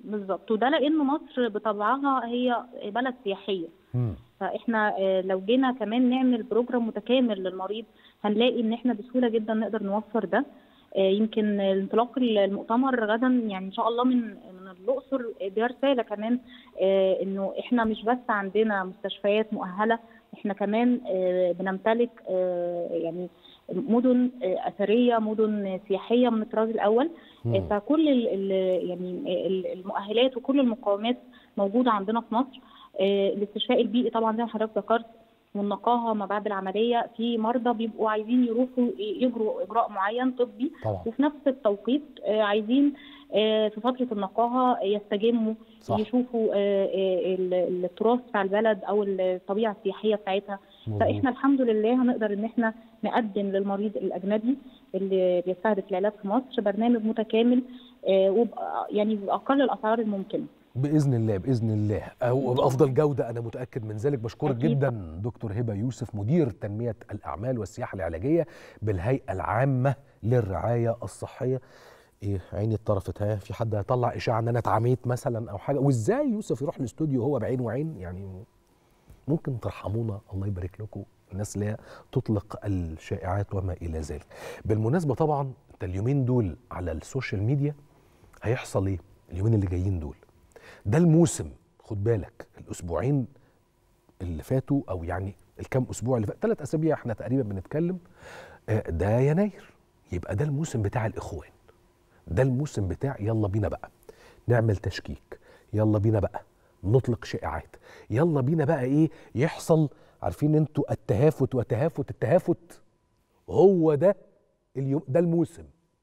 بالظبط وده لان مصر بطبعها هي بلد سياحيه مم. فاحنا آه، لو جينا كمان نعمل بروجرام متكامل للمريض هنلاقي ان احنا بسهوله جدا نقدر نوفر ده آه، يمكن انطلاق المؤتمر غدا يعني ان شاء الله من من الاقصر دي رساله كمان آه، انه احنا مش بس عندنا مستشفيات مؤهله احنا كمان آه، بنمتلك آه، يعني مدن آه، اثريه مدن سياحيه من الطراز الاول مم. فكل ال ال يعني ال- المؤهلات وكل المقومات موجوده عندنا في مصر آه، الاستشفاء البيئي طبعا زي ما حضرتك ذكرت والنقاهه ما بعد العمليه في مرضى بيبقوا عايزين يروحوا يجروا اجراء معين طبي طبعا. وفي نفس التوقيت آه، عايزين آه، في فتره النقاهه يستجموا صح. يشوفوا آه، آه، ال- التراث بتاع البلد او الطبيعه السياحيه بتاعتها مظبوط. فاحنا الحمد لله هنقدر ان احنا نقدم للمريض الاجنبي اللي بيستهدف العلاج في مصر برنامج متكامل آه، وبأ- يعني باقل الاسعار الممكنه باذن الله باذن الله او بافضل جوده انا متاكد من ذلك بشكرك أكيد. جدا دكتور هبه يوسف مدير تنميه الاعمال والسياحه العلاجيه بالهيئه العامه للرعايه الصحيه ايه عيني اتطرفت ها في حد هيطلع اشاعه ان انا اتعميت مثلا او حاجه وازاي يوسف يروح الاستوديو وهو بعين وعين يعني ممكن ترحمونا الله يبارك لكم الناس لا تطلق الشائعات وما الى ذلك بالمناسبه طبعا انت اليومين دول على السوشيال ميديا هيحصل ايه اليومين اللي جايين دول ده الموسم خد بالك الاسبوعين اللي فاتوا او يعني الكام اسبوع اللي فات ثلاث اسابيع احنا تقريبا بنتكلم آه، ده يناير يبقى ده الموسم بتاع الاخوان ده الموسم بتاع يلا بينا بقى نعمل تشكيك يلا بينا بقى نطلق شائعات يلا بينا بقى ايه يحصل عارفين انتوا التهافت وتهافت التهافت هو ده اليوم ده الموسم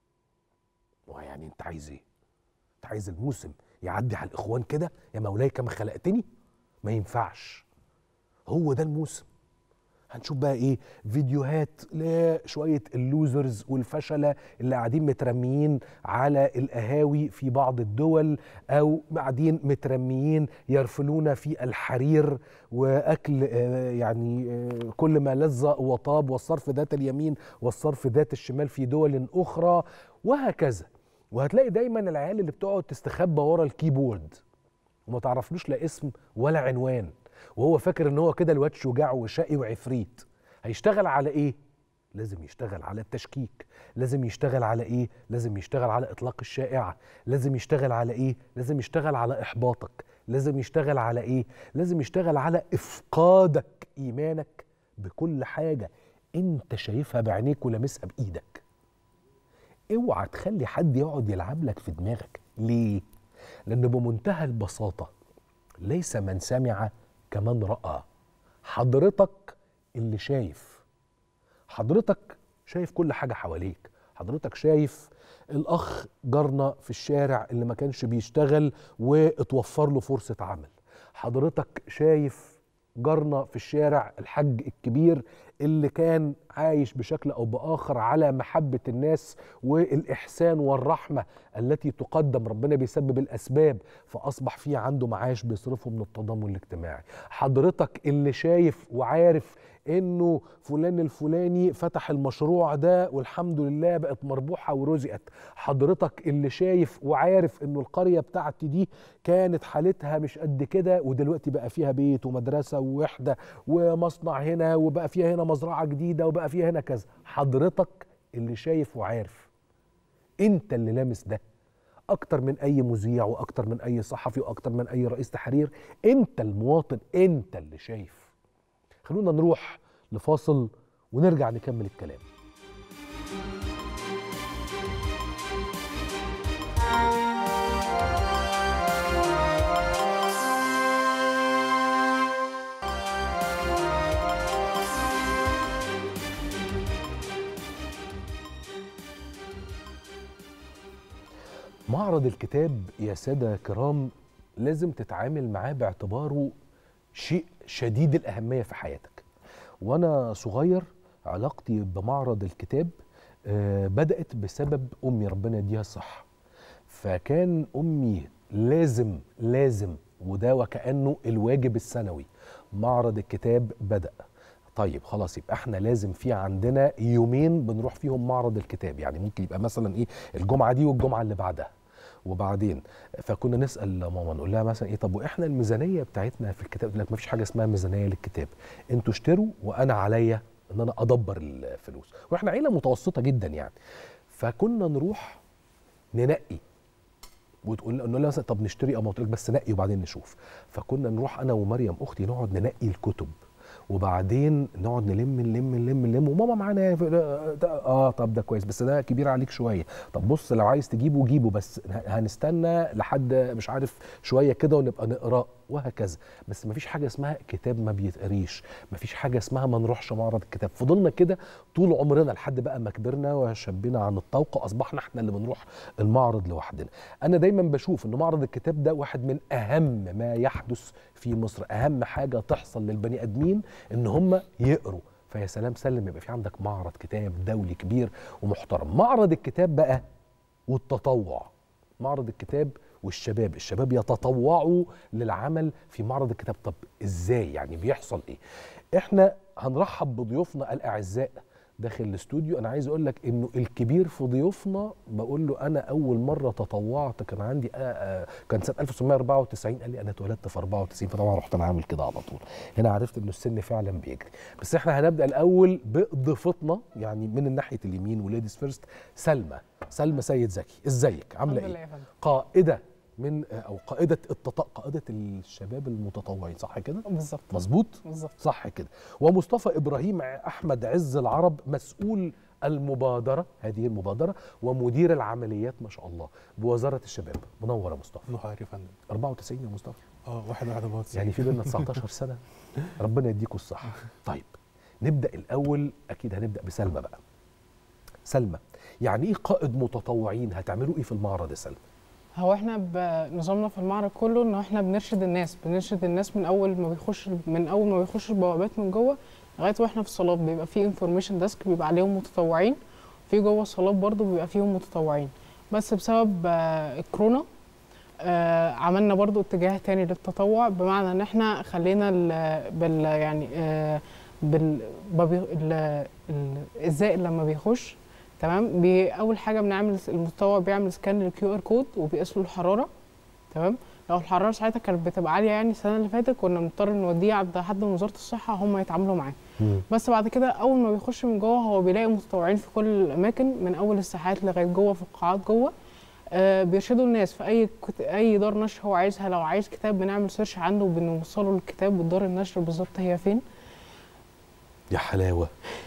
هو يعني انت عايز ايه انت عايز الموسم يعدي على الاخوان كده يا مولاي كما خلقتني ما ينفعش هو ده الموسم هنشوف بقى ايه فيديوهات لشويه اللوزرز والفشله اللي قاعدين مترميين على القهاوي في بعض الدول او قاعدين مترميين يرفلون في الحرير واكل آه، يعني آه، كل ما لذ وطاب والصرف ذات اليمين والصرف ذات الشمال في دول اخرى وهكذا وهتلاقي دايما العيال اللي بتقعد تستخبى ورا الكيبورد وما تعرفلوش لا اسم ولا عنوان وهو فاكر ان هو كده الواد شجاع وشقي وعفريت هيشتغل على ايه لازم يشتغل على التشكيك لازم يشتغل على ايه لازم يشتغل على اطلاق الشائعه لازم يشتغل على ايه لازم يشتغل على احباطك لازم يشتغل على ايه لازم يشتغل على افقادك ايمانك بكل حاجه انت شايفها بعينيك ولامسها بايدك اوعى تخلي حد يقعد يلعب لك في دماغك ليه لان بمنتهى البساطه ليس من سمع كمن راى حضرتك اللي شايف حضرتك شايف كل حاجه حواليك حضرتك شايف الاخ جارنا في الشارع اللي ما كانش بيشتغل واتوفر له فرصه عمل حضرتك شايف جارنا في الشارع الحج الكبير اللي كان عايش بشكل او باخر على محبه الناس والاحسان والرحمه التي تقدم ربنا بيسبب الاسباب فاصبح في عنده معاش بيصرفه من التضامن الاجتماعي حضرتك اللي شايف وعارف انه فلان الفلاني فتح المشروع ده والحمد لله بقت مربوحه ورزقت حضرتك اللي شايف وعارف انه القريه بتاعتي دي كانت حالتها مش قد كده ودلوقتي بقى فيها بيت ومدرسه ووحده ومصنع هنا وبقى فيها هنا مزرعه جديده وبقى فيها هنا كذا حضرتك اللي شايف وعارف انت اللي لامس ده اكتر من اي مذيع واكتر من اي صحفي واكتر من اي رئيس تحرير انت المواطن انت اللي شايف خلونا نروح لفاصل ونرجع نكمل الكلام معرض الكتاب يا سادة كرام لازم تتعامل معاه باعتباره شيء شديد الأهمية في حياتك وأنا صغير علاقتي بمعرض الكتاب آه، بدأت بسبب أمي ربنا يديها الصحة فكان أمي لازم لازم وده وكأنه الواجب السنوي معرض الكتاب بدأ طيب خلاص يبقى احنا لازم في عندنا يومين بنروح فيهم معرض الكتاب يعني ممكن يبقى مثلا ايه الجمعة دي والجمعة اللي بعدها وبعدين فكنا نسال ماما نقول لها مثلا ايه طب واحنا الميزانيه بتاعتنا في الكتاب تقول لك ما فيش حاجه اسمها ميزانيه للكتاب انتوا اشتروا وانا عليا ان انا ادبر الفلوس واحنا عيله متوسطه جدا يعني فكنا نروح ننقي وتقول نقول لها مثلا طب نشتري او ما قلت لك بس نقي وبعدين نشوف فكنا نروح انا ومريم اختي نقعد ننقي الكتب وبعدين نقعد نلم نلم نلم نلم وماما معانا اه طب ده كويس بس ده كبير عليك شويه طب بص لو عايز تجيبه جيبه بس هنستنى لحد مش عارف شويه كده ونبقى نقراه وهكذا بس مفيش حاجه اسمها كتاب ما بيتقريش مفيش حاجه اسمها ما نروحش معرض الكتاب فضلنا كده طول عمرنا لحد بقى ما كبرنا وشبنا عن الطوق اصبحنا احنا اللي بنروح المعرض لوحدنا انا دايما بشوف ان معرض الكتاب ده واحد من اهم ما يحدث في مصر اهم حاجه تحصل للبني ادمين ان هم يقروا فيا سلام سلم يبقى في عندك معرض كتاب دولي كبير ومحترم معرض الكتاب بقى والتطوع معرض الكتاب والشباب الشباب يتطوعوا للعمل في معرض الكتاب طب ازاي يعني بيحصل ايه احنا هنرحب بضيوفنا الاعزاء داخل الاستوديو انا عايز اقول لك انه الكبير في ضيوفنا بقول له انا اول مره تطوعت كان عندي آآ آآ كان سنه 1994 قال لي انا اتولدت في 94 فطبعا رحت انا عامل كده على طول هنا عرفت انه السن فعلا بيجري بس احنا هنبدا الاول بضيفتنا يعني من ناحيه اليمين وليديز فيرست سلمى سلمى سيد زكي ازيك عامله ايه قائده من او قائده التط... قائده الشباب المتطوعين صح كده بالظبط مظبوط بالظبط صح كده ومصطفى ابراهيم احمد عز العرب مسؤول المبادره هذه المبادره ومدير العمليات ما شاء الله بوزاره الشباب منور يا مصطفى نور يا فندم 94 يا مصطفى اه واحد واحد 94 يعني في بينا 19 سنه ربنا يديكم الصحه طيب نبدا الاول اكيد هنبدا بسلمى بقى سلمى يعني ايه قائد متطوعين هتعملوا ايه في المعرض يا سلمى هو احنا بنظامنا في المعرض كله ان احنا بنرشد الناس بنرشد الناس من اول ما بيخش من اول ما بيخش البوابات من جوه لغايه واحنا في الصالات بيبقى في انفورميشن ديسك بيبقى عليهم متطوعين في جوه الصالات برضو بيبقى فيهم متطوعين بس بسبب الكورونا آه عملنا برضو اتجاه تاني للتطوع بمعنى ان احنا خلينا بال يعني آه بال الزائر لما بيخش تمام بي اول حاجه بنعمل المتطوع بيعمل سكان للكيو ار كود وبيقيس له الحراره تمام لو الحراره ساعتها كانت بتبقى عاليه يعني السنه اللي فاتت كنا بنضطر نوديه عند حد من وزاره الصحه هم يتعاملوا معاه بس بعد كده اول ما بيخش من جوه هو بيلاقي متطوعين في كل الاماكن من اول الساحات لغايه جوه في القاعات جوه آه بيرشدوا الناس في اي كت... اي دار نشر هو عايزها لو عايز كتاب بنعمل سيرش عنده وبنوصله للكتاب والدار النشر بالظبط هي فين يا حلاوه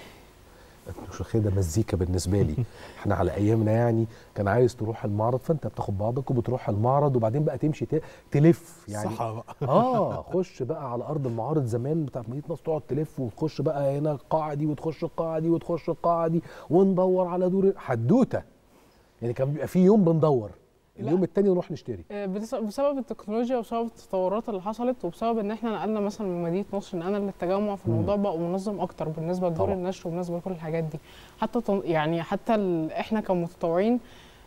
مش واخدها مزيكا بالنسبه لي احنا على ايامنا يعني كان عايز تروح المعرض فانت بتاخد بعضك وبتروح المعرض وبعدين بقى تمشي تلف يعني صح بقى اه خش بقى على ارض المعارض زمان بتاع مدينه نصر تقعد تلف وتخش بقى هنا القاعه دي وتخش القاعه دي وتخش القاعه دي وندور على دور حدوته يعني كان بيبقى في يوم بندور اليوم التاني نروح نشتري بسبب التكنولوجيا وبسبب التطورات اللي حصلت وبسبب ان احنا نقلنا مثلا من مدينه نصر نقلنا للتجمع في الموضوع بقى منظم اكتر بالنسبه لدور النشر وبالنسبه لكل الحاجات دي حتى يعني حتى احنا كمتطوعين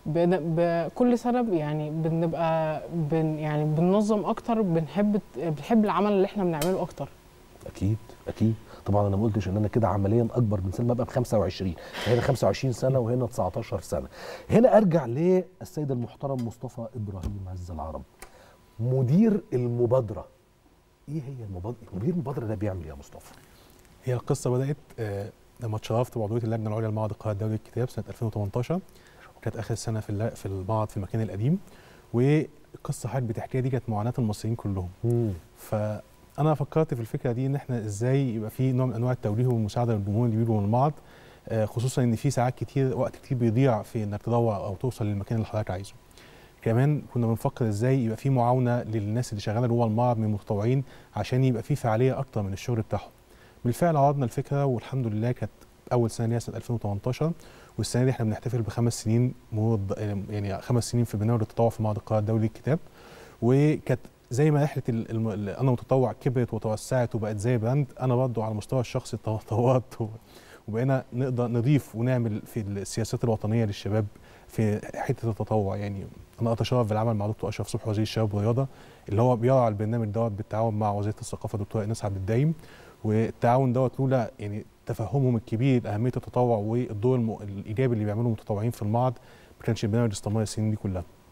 بكل سنه يعني بنبقى بن يعني بننظم اكتر بنحب بنحب العمل اللي احنا بنعمله اكتر اكيد اكيد طبعا انا ما قلتش ان انا كده عمليا اكبر من سلمى ابقى ب 25 هنا 25 سنه وهنا 19 سنه هنا ارجع للسيد المحترم مصطفى ابراهيم عز العرب مدير المبادره ايه هي المبادره مدير المبادره ده بيعمل ايه يا مصطفى هي القصه بدات آه لما اتشرفت بعضويه اللجنه العليا للمعهد القاهره الدولي للكتاب سنه 2018 كانت اخر سنه في في المعهد في المكان القديم والقصه حضرتك بتحكيها دي كانت معاناه المصريين كلهم مم. ف انا فكرت في الفكره دي ان احنا ازاي يبقى في نوع من انواع التوجيه والمساعده للجمهور اللي بيجوا من المعرض خصوصا ان في ساعات كتير وقت كتير بيضيع في انك تدور او توصل للمكان اللي حضرتك عايزه كمان كنا بنفكر ازاي يبقى في معاونه للناس اللي شغاله جوه المعرض من المتطوعين عشان يبقى في فعاليه اكتر من الشغل بتاعهم بالفعل عرضنا الفكره والحمد لله كانت اول سنه ليها سنه 2018 والسنه دي احنا بنحتفل بخمس سنين مرض يعني خمس سنين في برنامج التطوع في معرض القاهره الدولي للكتاب وكانت زي ما رحله انا متطوع كبرت وتوسعت وبقت زي براند انا برضه على المستوى الشخصي تطورت وبقينا نقدر نضيف ونعمل في السياسات الوطنيه للشباب في حته التطوع يعني انا اتشرف بالعمل مع دكتور اشرف صبحي وزير الشباب والرياضه اللي هو بيرعى البرنامج دوت بالتعاون مع وزيره الثقافه دكتوره ايناس عبد الدايم والتعاون دوت لولا يعني تفهمهم الكبير لاهميه التطوع والدور الم... الايجابي اللي بيعمله المتطوعين في المعرض ما كانش البرنامج استمر السنين دي كلها.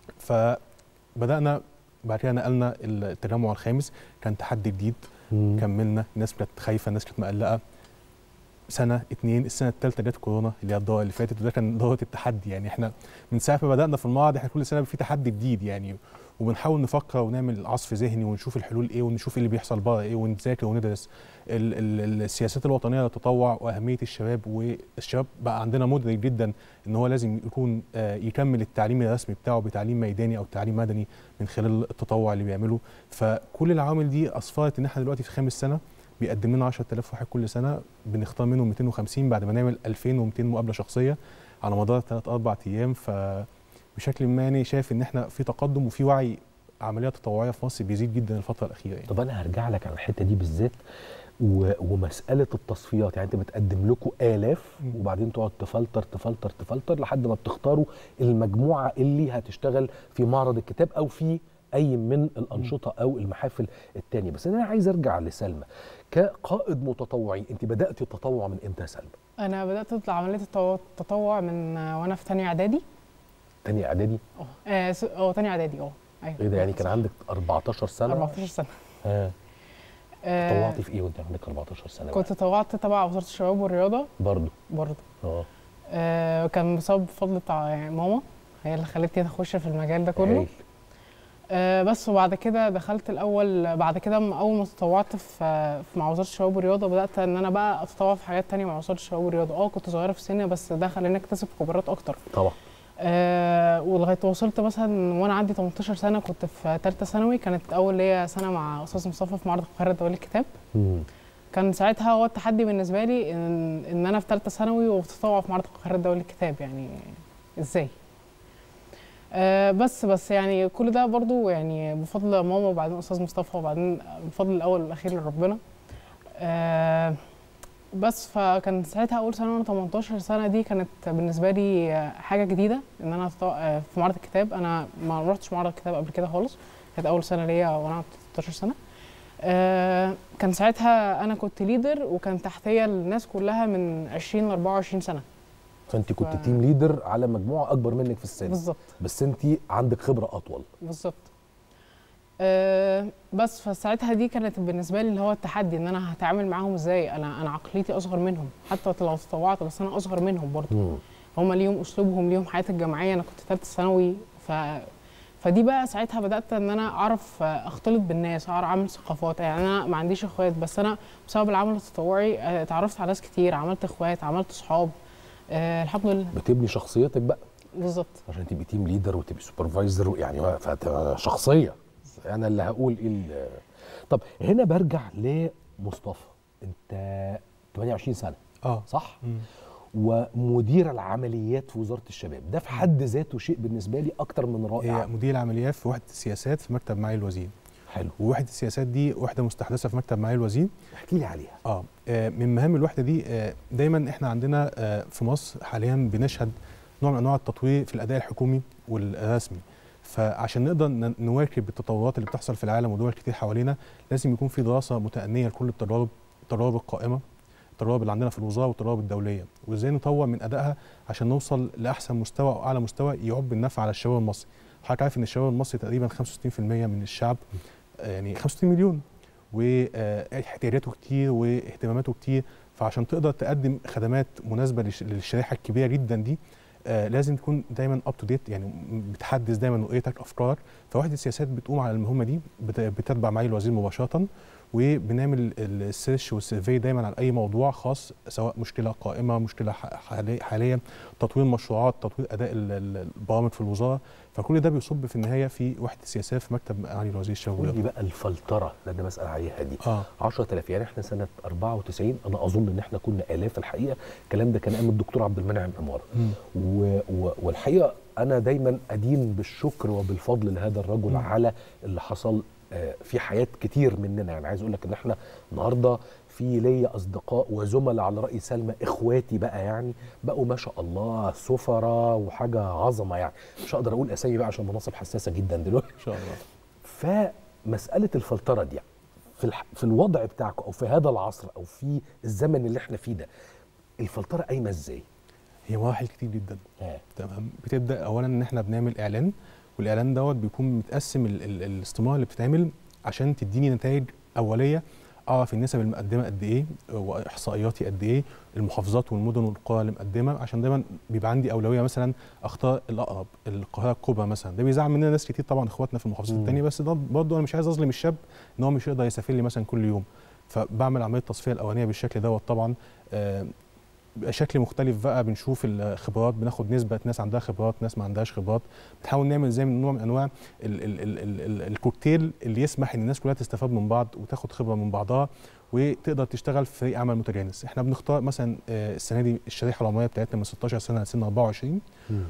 فبدانا بعد كده نقلنا التجمع الخامس كان تحدي جديد مم. كملنا الناس كانت خايفه الناس كانت مقلقه سنه اتنين السنه الثالثه جت كورونا اللي هي الدوره اللي فاتت وده كان دوره التحدي يعني احنا من ساعه ما بدانا في المعرض احنا كل سنه في تحدي جديد يعني وبنحاول نفكر ونعمل عصف ذهني ونشوف الحلول ايه ونشوف اللي بيحصل بره ايه ونذاكر وندرس ال ال السياسات الوطنيه للتطوع واهميه الشباب والشباب بقى عندنا مدرك جدا ان هو لازم يكون آه، يكمل التعليم الرسمي بتاعه بتعليم ميداني او تعليم مدني من خلال التطوع اللي بيعمله فكل العوامل دي اسفرت ان احنا دلوقتي في خامس سنه بيقدم لنا 10000 واحد كل سنه بنختار منهم 250 بعد ما نعمل 2200 مقابله شخصيه على مدار ثلاث اربع ايام فبشكل ما يعني شايف ان احنا في تقدم وفي وعي عمليات تطوعيه في مصر بيزيد جدا الفتره الاخيره يعني. طب انا هرجع لك على الحته دي بالذات و... ومساله التصفيات يعني انت بتقدم لكم الاف وبعدين تقعد تفلتر تفلتر تفلتر لحد ما بتختاروا المجموعه اللي هتشتغل في معرض الكتاب او في اي من الانشطه او المحافل التانية بس انا عايز ارجع لسلمى كقائد متطوعي انت بدات التطوع من امتى يا سلمى انا بدات عمليه التطوع- التطوع من آه، وانا في تانية اعدادي تانية اعدادي اه س- اه تانية اعدادي اه ايوه ايه ده يعني كان عندك 14 سنه 14 سنه ها آه، تطوعتي في ايه وانت عندك 14 سنه كنت تطوعت تبع وزاره الشباب والرياضه برضه برضه اه آه كان بسبب فضل بتاع يعني ماما هي اللي خلتني اخش في المجال ده كله هايل. آه بس وبعد كده دخلت الاول بعد كده م- اول ما تطوعت في في مع وزاره الشباب والرياضه بدات ان انا بقى اتطوع في حاجات تانية مع وزاره الشباب والرياضه اه كنت صغيره في السن بس ده خلاني اكتسب خبرات اكتر طبعا آه ولغايه وصلت مثلا وانا عندي 18 سنه كنت في ثالثه ثانوي كانت اول ليا سنه مع استاذ مصطفى في معرض القاهره الدولي للكتاب مم. كان ساعتها هو التحدي بالنسبه لي ان ان انا في ثالثه ثانوي وبتطوع في معرض القاهره الدولي للكتاب يعني ازاي آه بس بس يعني كل ده برضو يعني بفضل ماما وبعدين استاذ مصطفى وبعدين بفضل الاول والاخير لربنا آه بس فكان ساعتها اول سنه وانا 18 سنه دي كانت بالنسبه لي آه، حاجه جديده ان انا أتطوع- آه، في معرض الكتاب انا ما رحتش معرض الكتاب قبل كده خالص كانت اول سنه ليا وانا عندي 16 سنه آه، كان ساعتها انا كنت ليدر وكان تحتيا الناس كلها من 20 ل 24 سنه فانت كنت ف- تيم ليدر على مجموعه اكبر منك في السن بالظبط بس انت عندك خبره اطول بالظبط أه بس فساعتها دي كانت بالنسبه لي اللي هو التحدي ان انا هتعامل معاهم ازاي انا انا عقليتي اصغر منهم حتى لو تطوعت بس انا اصغر منهم برضه مم. هم ليهم اسلوبهم ليهم حياه الجامعيه انا كنت ثالثه ثانوي ف فدي بقى ساعتها بدات ان انا اعرف آه، اختلط بالناس اعرف اعمل ثقافات يعني انا ما عنديش اخوات بس انا بسبب العمل التطوعي آه، اتعرفت على ناس كتير عملت اخوات عملت صحاب أه الحمد لله بتبني شخصيتك بقى بالظبط عشان تبقي تيم ليدر وتبقي سوبرفايزر يعني هو فهتبقى شخصيه انا اللي هقول ايه ال- طب هنا برجع لمصطفى انت 28 سنه اه صح ومدير العمليات في وزاره الشباب ده في حد ذاته شيء بالنسبه لي اكتر من رائع هي مدير العمليات في وحده السياسات في مكتب معالي الوزير حلو ووحده السياسات دي وحده مستحدثه في مكتب معالي الوزير احكي لي عليها اه آه، من مهام الوحده دي آه، دايما احنا عندنا آه، في مصر حاليا بنشهد نوع من انواع التطوير في الاداء الحكومي والرسمي فعشان نقدر ن- نواكب التطورات اللي بتحصل في العالم ودول كتير حوالينا لازم يكون في دراسه متأنية لكل التجارب التجارب القائمه التجارب اللي عندنا في الوزاره والتجارب الدوليه وازاي نطور من ادائها عشان نوصل لاحسن مستوى او اعلى مستوى يعود بالنفع على الشباب المصري حضرتك عارف ان الشباب المصري تقريبا 65% من الشعب آه، يعني 65 مليون واحتياجاته كتير واهتماماته كتير فعشان تقدر تقدم خدمات مناسبه للش- للشريحه الكبيره جدا دي آه لازم تكون دايما اب تو ديت يعني م- بتحدث دايما رؤيتك افكارك فوحده السياسات بتقوم على المهمه دي بت- بتتبع معالي الوزير مباشره وبنعمل ال- السيرش والسيرفي دايما على اي موضوع خاص سواء مشكله قائمه مشكله ح- حالي- حاليا تطوير مشروعات تطوير اداء ال- ال- البرامج في الوزاره فكل ده بيصب في النهايه في وحده السياسات في مكتب معالي الوزير الشباب قول لي والرياضة. بقى الفلتره اللي انا بسال عليها دي اه 10000 يعني احنا سنه 94 انا اظن ان احنا كنا الاف الحقيقه الكلام ده كان ايام الدكتور عبد المنعم عماره مم. و و والحقيقه انا دايما ادين بالشكر وبالفضل لهذا الرجل مم. على اللي حصل آه، في حياه كتير مننا يعني عايز اقول لك ان احنا النهارده في ليا اصدقاء وزملاء على راي سلمى اخواتي بقى يعني بقوا ما شاء الله سفراء وحاجه عظمه يعني مش هقدر اقول اسامي بقى عشان مناصب حساسه جدا دلوقتي ان شاء الله فمساله الفلتره دي في الح... في الوضع بتاعكم او في هذا العصر او في الزمن اللي احنا فيه ده الفلتره قايمه ازاي؟ هي مراحل كتير جدا تمام بتبدا اولا ان احنا بنعمل اعلان والاعلان دوت بيكون متقسم ال- ال- الاستماره اللي بتتعمل عشان تديني نتائج اوليه اعرف النسب المقدمه قد ايه واحصائياتي قد ايه المحافظات والمدن والقرى اللي مقدمه عشان دايما بيبقى عندي اولويه مثلا اختار الاقرب القاهره الكبرى مثلا ده بيزعل مننا ناس كتير طبعا اخواتنا في المحافظات مم. الثانيه بس ده برضه انا مش عايز اظلم الشاب ان هو مش يقدر يسافر لي مثلا كل يوم فبعمل عمليه التصفيه الاولانيه بالشكل دوت طبعا آه، بيبقى شكل مختلف بقى بنشوف الخبرات بناخد نسبه ناس عندها خبرات ناس ما عندهاش خبرات بنحاول نعمل زي من نوع من انواع ال ال ال ال ال الكوكتيل اللي يسمح ان الناس كلها تستفاد من بعض وتاخد خبره من بعضها وتقدر تشتغل في فريق عمل متجانس احنا بنختار مثلا آه، السنه دي الشريحه العمريه بتاعتنا من 16 سنه لسن 24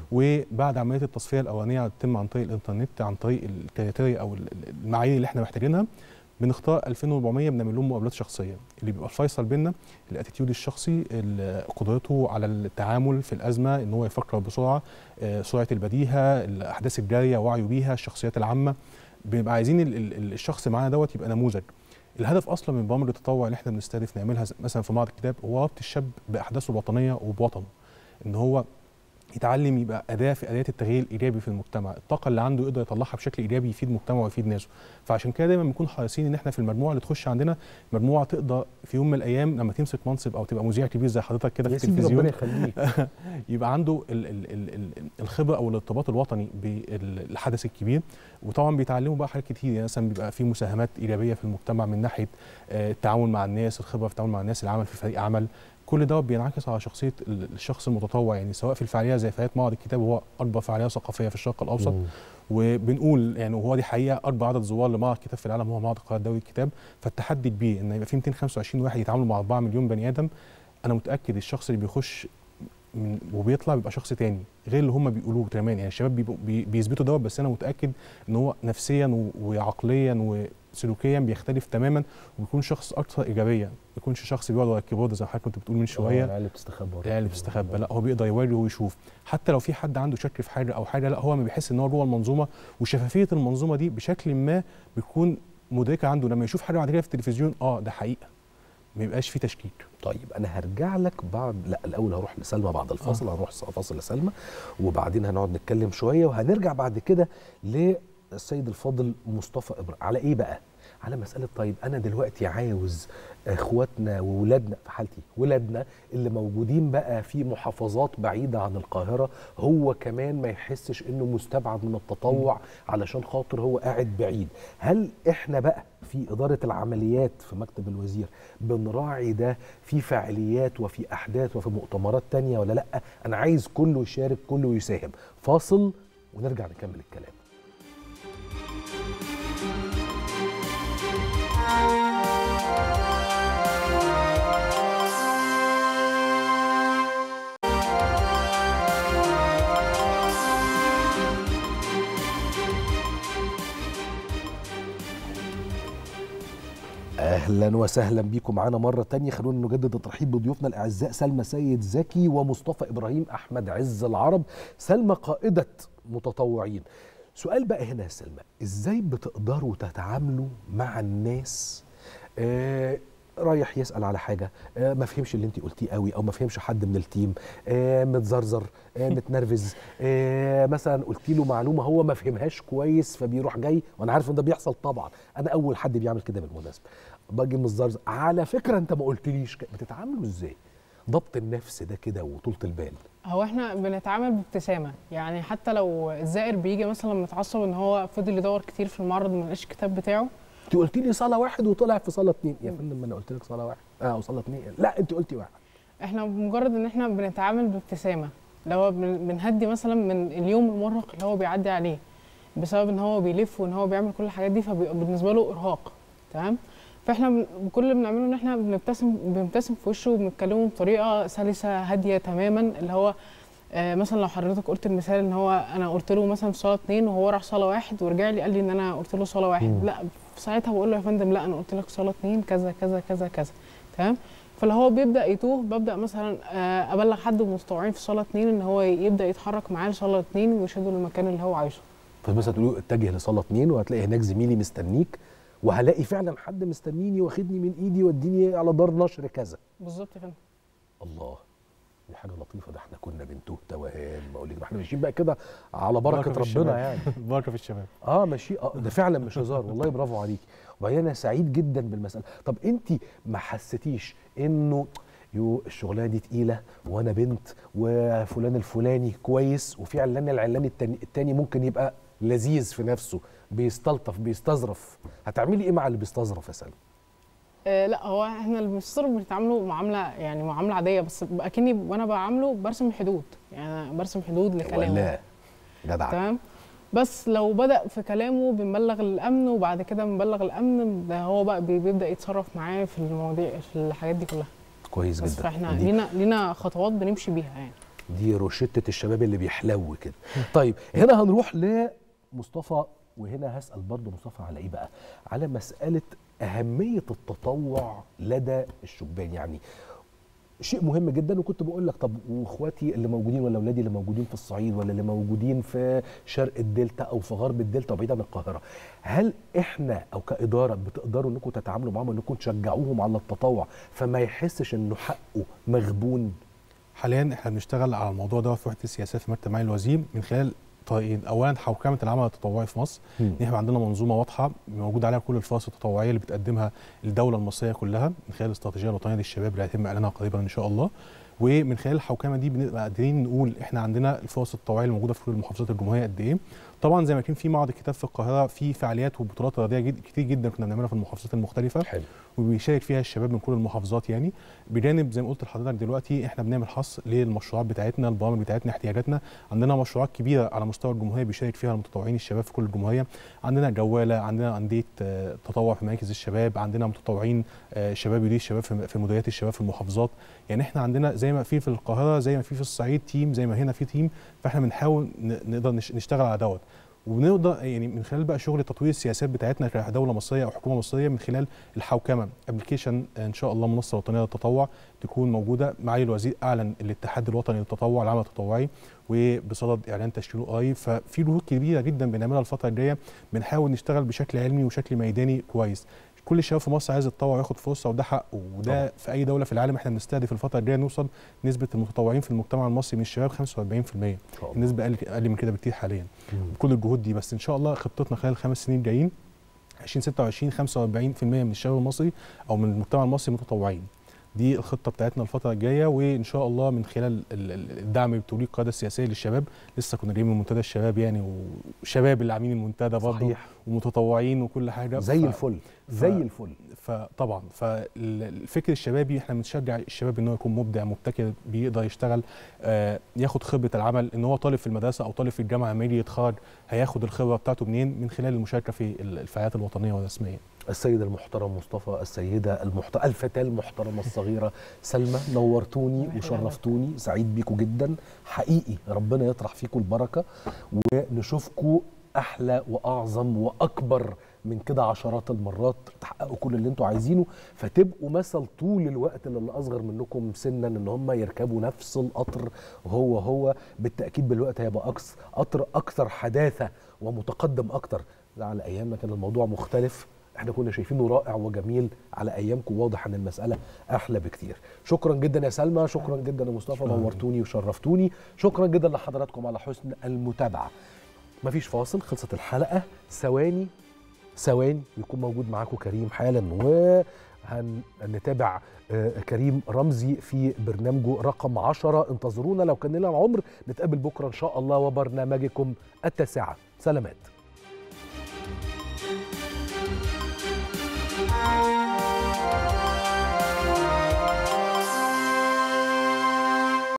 وبعد عمليه التصفيه الاولانيه تتم عن طريق الانترنت عن طريق الكريتيريا او ال- ال- المعايير اللي احنا محتاجينها بنختار 2400 بنعمل لهم مقابلات شخصيه اللي بيبقى الفيصل بينا الاتيتيود الشخصي ال- قدرته على التعامل في الازمه ان هو يفكر بسرعه آه، سرعه البديهه الاحداث الجاريه وعيه بيها الشخصيات العامه بنبقى عايزين ال- ال- الشخص معانا دوت يبقى نموذج الهدف اصلا من برامج التطوع اللي احنا بنستهدف نعملها ز- مثلا في معرض الكتاب هو ربط الشاب باحداثه الوطنيه وبوطنه ان هو يتعلم يبقى اداه في اداه التغيير الايجابي في المجتمع الطاقه اللي عنده يقدر يطلعها بشكل ايجابي يفيد مجتمعه ويفيد ناسه فعشان كده دايما بنكون حريصين ان احنا في المجموعه اللي تخش عندنا مجموعه تقدر في يوم من الايام لما تمسك منصب او تبقى مذيع كبير زي حضرتك كده في يا سيدي التلفزيون ربنا يخليك. يبقى عنده ال ال ال ال الخبره او الارتباط الوطني بالحدث الكبير وطبعا بيتعلموا بقى حاجات كتير يعني مثلا بيبقى في مساهمات ايجابيه في المجتمع من ناحيه آه، التعاون مع الناس الخبره في التعامل مع الناس العمل في فريق عمل كل ده بينعكس على شخصيه ال- الشخص المتطوع يعني سواء في الفعاليه زي فعاليات معرض الكتاب وهو اكبر فعاليه ثقافيه في الشرق الاوسط مم. وبنقول يعني وهو دي حقيقه اكبر عدد زوار لمعرض الكتاب في العالم هو معرض القاهره الدولي للكتاب فالتحدي كبير ان يبقى في 225 واحد يتعاملوا مع 4 مليون بني ادم انا متاكد الشخص اللي بيخش من وبيطلع بيبقى شخص تاني غير اللي هم بيقولوه كمان يعني الشباب بيبقوا- بي بيثبتوا دوت بس انا متاكد ان هو نفسيا و- وعقليا وسلوكيا بيختلف تماما وبيكون شخص اكثر ايجابيه ما يكونش شخص بيقعد ورا الكيبورد زي ما حضرتك كنت بتقول من شويه العيال اللي بتستخبى ورا العيال اللي بتستخبى لا هو بيقدر يوري ويشوف حتى لو في حد عنده شك في حاجه او حاجه لا هو ما بيحس ان هو جوه المنظومه وشفافيه المنظومه دي بشكل ما بيكون مدركه عنده لما يشوف حاجه بعد كده في التلفزيون اه ده حقيقه ما يبقاش في تشكيك طيب انا هرجع لك بعد لا الاول هروح لسلمى بعد الفاصل هنروح فاصل لسلمى وبعدين هنقعد نتكلم شويه وهنرجع بعد كده للسيد الفاضل مصطفى ابراهيم على ايه بقى على مساله طيب انا دلوقتي عاوز اخواتنا وولادنا في حالتي ولادنا اللي موجودين بقى في محافظات بعيده عن القاهره هو كمان ما يحسش انه مستبعد من التطوع علشان خاطر هو قاعد بعيد هل احنا بقى في اداره العمليات في مكتب الوزير بنراعي ده في فعاليات وفي احداث وفي مؤتمرات تانية ولا لا انا عايز كله يشارك كله يساهم فاصل ونرجع نكمل الكلام اهلا وسهلا بيكم معانا مره تانية خلونا نجدد الترحيب بضيوفنا الاعزاء سلمى سيد زكي ومصطفى ابراهيم احمد عز العرب سلمى قائده متطوعين سؤال بقى هنا يا سلمى ازاي بتقدروا تتعاملوا مع الناس آه رايح يسال على حاجه آه ما فهمش اللي انت قلتيه قوي او ما فهمش حد من التيم آه متزرزر آه متنرفز آه مثلا قلت له معلومه هو ما فهمهاش كويس فبيروح جاي وانا عارف ان ده بيحصل طبعا انا اول حد بيعمل كده بالمناسبه باجي متزرزر على فكره انت ما قلتليش ك- بتتعاملوا ازاي ضبط النفس ده كده وطولة البال هو احنا بنتعامل بابتسامه يعني حتى لو الزائر بيجي مثلا متعصب ان هو فضل يدور كتير في المعرض ما لقاش الكتاب بتاعه انت قلت لي صلاه واحد وطلع في صلاه اتنين يا فندم ما انا قلت لك صلاه واحد اه وصلاه اتنين لا انت قلتي واحد احنا بمجرد ان احنا بنتعامل بابتسامه اللي هو بن- بنهدي مثلا من اليوم المرهق اللي هو بيعدي عليه بسبب ان هو بيلف وان هو بيعمل كل الحاجات دي فبيبقى بالنسبه له ارهاق تمام فاحنا بن- كل اللي بنعمله ان احنا بنبتسم بنبتسم في وشه وبنتكلمه بطريقه سلسه هاديه تماما اللي هو آه مثلا لو حضرتك قلت المثال ان هو انا قلت له مثلا في صلاه اتنين وهو راح صلاه واحد ورجع لي قال لي ان انا قلت له صلاه واحد مم. لا في ساعتها بقول له يا فندم لا انا قلت لك صلاه اتنين كذا كذا كذا كذا تمام فاللي هو بيبدا يتوه ببدا مثلا آه، ابلغ حد من المستوعبين في صلاه اتنين ان هو يبدا يتحرك معاه لصلاه اتنين ويشده للمكان اللي هو عايزه فمثلا تقول له اتجه لصلاه اتنين وهتلاقي هناك زميلي مستنيك وهلاقي فعلا حد مستنيني واخدني من ايدي يوديني على دار نشر كذا بالظبط يا فندم الله دي حاجه لطيفه ده احنا كنا بنتوه توهان بقول لك احنا ماشيين بقى كده على بركه في ربنا الشباب. يعني بركه في الشباب اه ماشي اه ده فعلا مش هزار والله برافو عليكي وبعدين انا سعيد جدا بالمساله طب انت ما حسيتيش انه يو الشغلانه دي تقيله وانا بنت وفلان الفلاني كويس وفي علان العلان التاني, التاني ممكن يبقى لذيذ في نفسه بيستلطف بيستظرف هتعملي ايه مع اللي بيستظرف يا سلمى آه لا هو احنا المستشار بنتعامله معامله يعني معامله عاديه بس اكني وانا بعامله برسم حدود يعني أنا برسم حدود لكلامه ولا جدع تمام بس لو بدا في كلامه بنبلغ الامن وبعد كده بنبلغ الامن ده هو بقى بي- بيبدا يتصرف معاه في المواضيع في الحاجات دي كلها كويس بس جدا فاحنا دي- لينا لينا خطوات بنمشي بيها يعني دي روشتة الشباب اللي بيحلو كده طيب هنا هنروح لمصطفى وهنا هسأل برضه مصطفى على ايه بقى على مسألة أهمية التطوع لدى الشبان يعني شيء مهم جدا وكنت بقول لك طب واخواتي اللي موجودين ولا اولادي اللي موجودين في الصعيد ولا اللي موجودين في شرق الدلتا او في غرب الدلتا وبعيد عن القاهره هل احنا او كاداره بتقدروا انكم تتعاملوا معاهم انكم تشجعوهم على التطوع فما يحسش انه حقه مغبون حاليا احنا بنشتغل على الموضوع ده في وحده السياسات في مكتب معالي الوزير من خلال طريقين اولا حوكمه العمل التطوعي في مصر مم. ان احنا عندنا منظومه واضحه موجود عليها كل الفرص التطوعيه اللي بتقدمها الدوله المصريه كلها من خلال الاستراتيجيه الوطنيه للشباب اللي هيتم اعلانها قريبا ان شاء الله ومن خلال الحوكمه دي بنبقى قادرين نقول احنا عندنا الفرص التطوعيه اللي موجوده في كل محافظات الجمهوريه قد ايه طبعا زي ما كان في معرض الكتاب في القاهره في فعاليات وبطولات رياضيه جد كتير جدا كنا بنعملها في المحافظات المختلفه حلو وبيشارك فيها الشباب من كل المحافظات يعني بجانب زي ما قلت لحضرتك دلوقتي احنا بنعمل حصر للمشروعات بتاعتنا البرامج بتاعتنا احتياجاتنا عندنا مشروعات كبيره على مستوى الجمهوريه بيشارك فيها المتطوعين الشباب في كل الجمهوريه عندنا جواله عندنا انديه آه، تطوع في مراكز الشباب عندنا متطوعين آه، شباب يدير الشباب في في مديريات الشباب في المحافظات يعني احنا عندنا زي ما في في القاهره زي ما في في الصعيد تيم زي ما هنا في تيم فاحنا بنحاول ن- نقدر نش- نشتغل على دوت وبنقدر يعني من خلال بقى شغل تطوير السياسات بتاعتنا كدوله مصريه او حكومه مصريه من خلال الحوكمه ابلكيشن ان شاء الله منصه وطنيه للتطوع تكون موجوده معالي الوزير اعلن الاتحاد الوطني للتطوع العمل التطوعي وبصدد اعلان تشكيله قريب ففي جهود كبيره جدا بنعملها الفتره الجايه بنحاول نشتغل بشكل علمي وشكل ميداني كويس كل الشباب في مصر عايز يتطوع وياخد فرصه وده حقه وده طبعا. في اي دوله في العالم احنا بنستهدف الفتره الجايه نوصل نسبه المتطوعين في المجتمع المصري من الشباب 45% شاء الله. النسبه اقل اقل من كده بكتير حاليا مم. بكل الجهود دي بس ان شاء الله خطتنا خلال الخمس سنين الجايين 2026 45% من الشباب المصري او من المجتمع المصري متطوعين دي الخطه بتاعتنا الفتره الجايه وان شاء الله من خلال ال- ال- الدعم بتوليد القياده السياسيه للشباب لسه كنا جايين من منتدى الشباب يعني وشباب اللي عاملين المنتدى برضه صحيح. ومتطوعين وكل حاجه زي ف- الفل ف- زي الفل فطبعا فالفكر الشبابي احنا بنشجع الشباب ان هو يكون مبدع مبتكر بيقدر يشتغل آه ياخد خبره العمل ان هو طالب في المدرسه او طالب في الجامعه لما يجي يتخرج هياخد الخبره بتاعته منين من خلال المشاركه في ال- الفعاليات الوطنيه والرسميه السيد المحترم مصطفى السيدة المحت... الفتاة المحترمة الصغيرة سلمى نورتوني وشرفتوني سعيد بيكم جدا حقيقي ربنا يطرح فيكم البركة ونشوفكم أحلى وأعظم وأكبر من كده عشرات المرات تحققوا كل اللي انتوا عايزينه فتبقوا مثل طول الوقت للي اصغر منكم سنا ان هم يركبوا نفس القطر هو هو بالتاكيد بالوقت هيبقى أكس قطر اكثر حداثه ومتقدم اكتر ده على ايامنا كان الموضوع مختلف احنا كنا شايفينه رائع وجميل على ايامكم واضح ان المساله احلى بكتير شكرا جدا يا سلمى شكرا جدا يا مصطفى نورتوني وشرفتوني شكرا جدا لحضراتكم على حسن المتابعه مفيش فاصل خلصت الحلقه ثواني ثواني يكون موجود معاكم كريم حالا وهنتابع كريم رمزي في برنامجه رقم عشرة انتظرونا لو كان لنا العمر نتقابل بكرة إن شاء الله وبرنامجكم التاسعة سلامات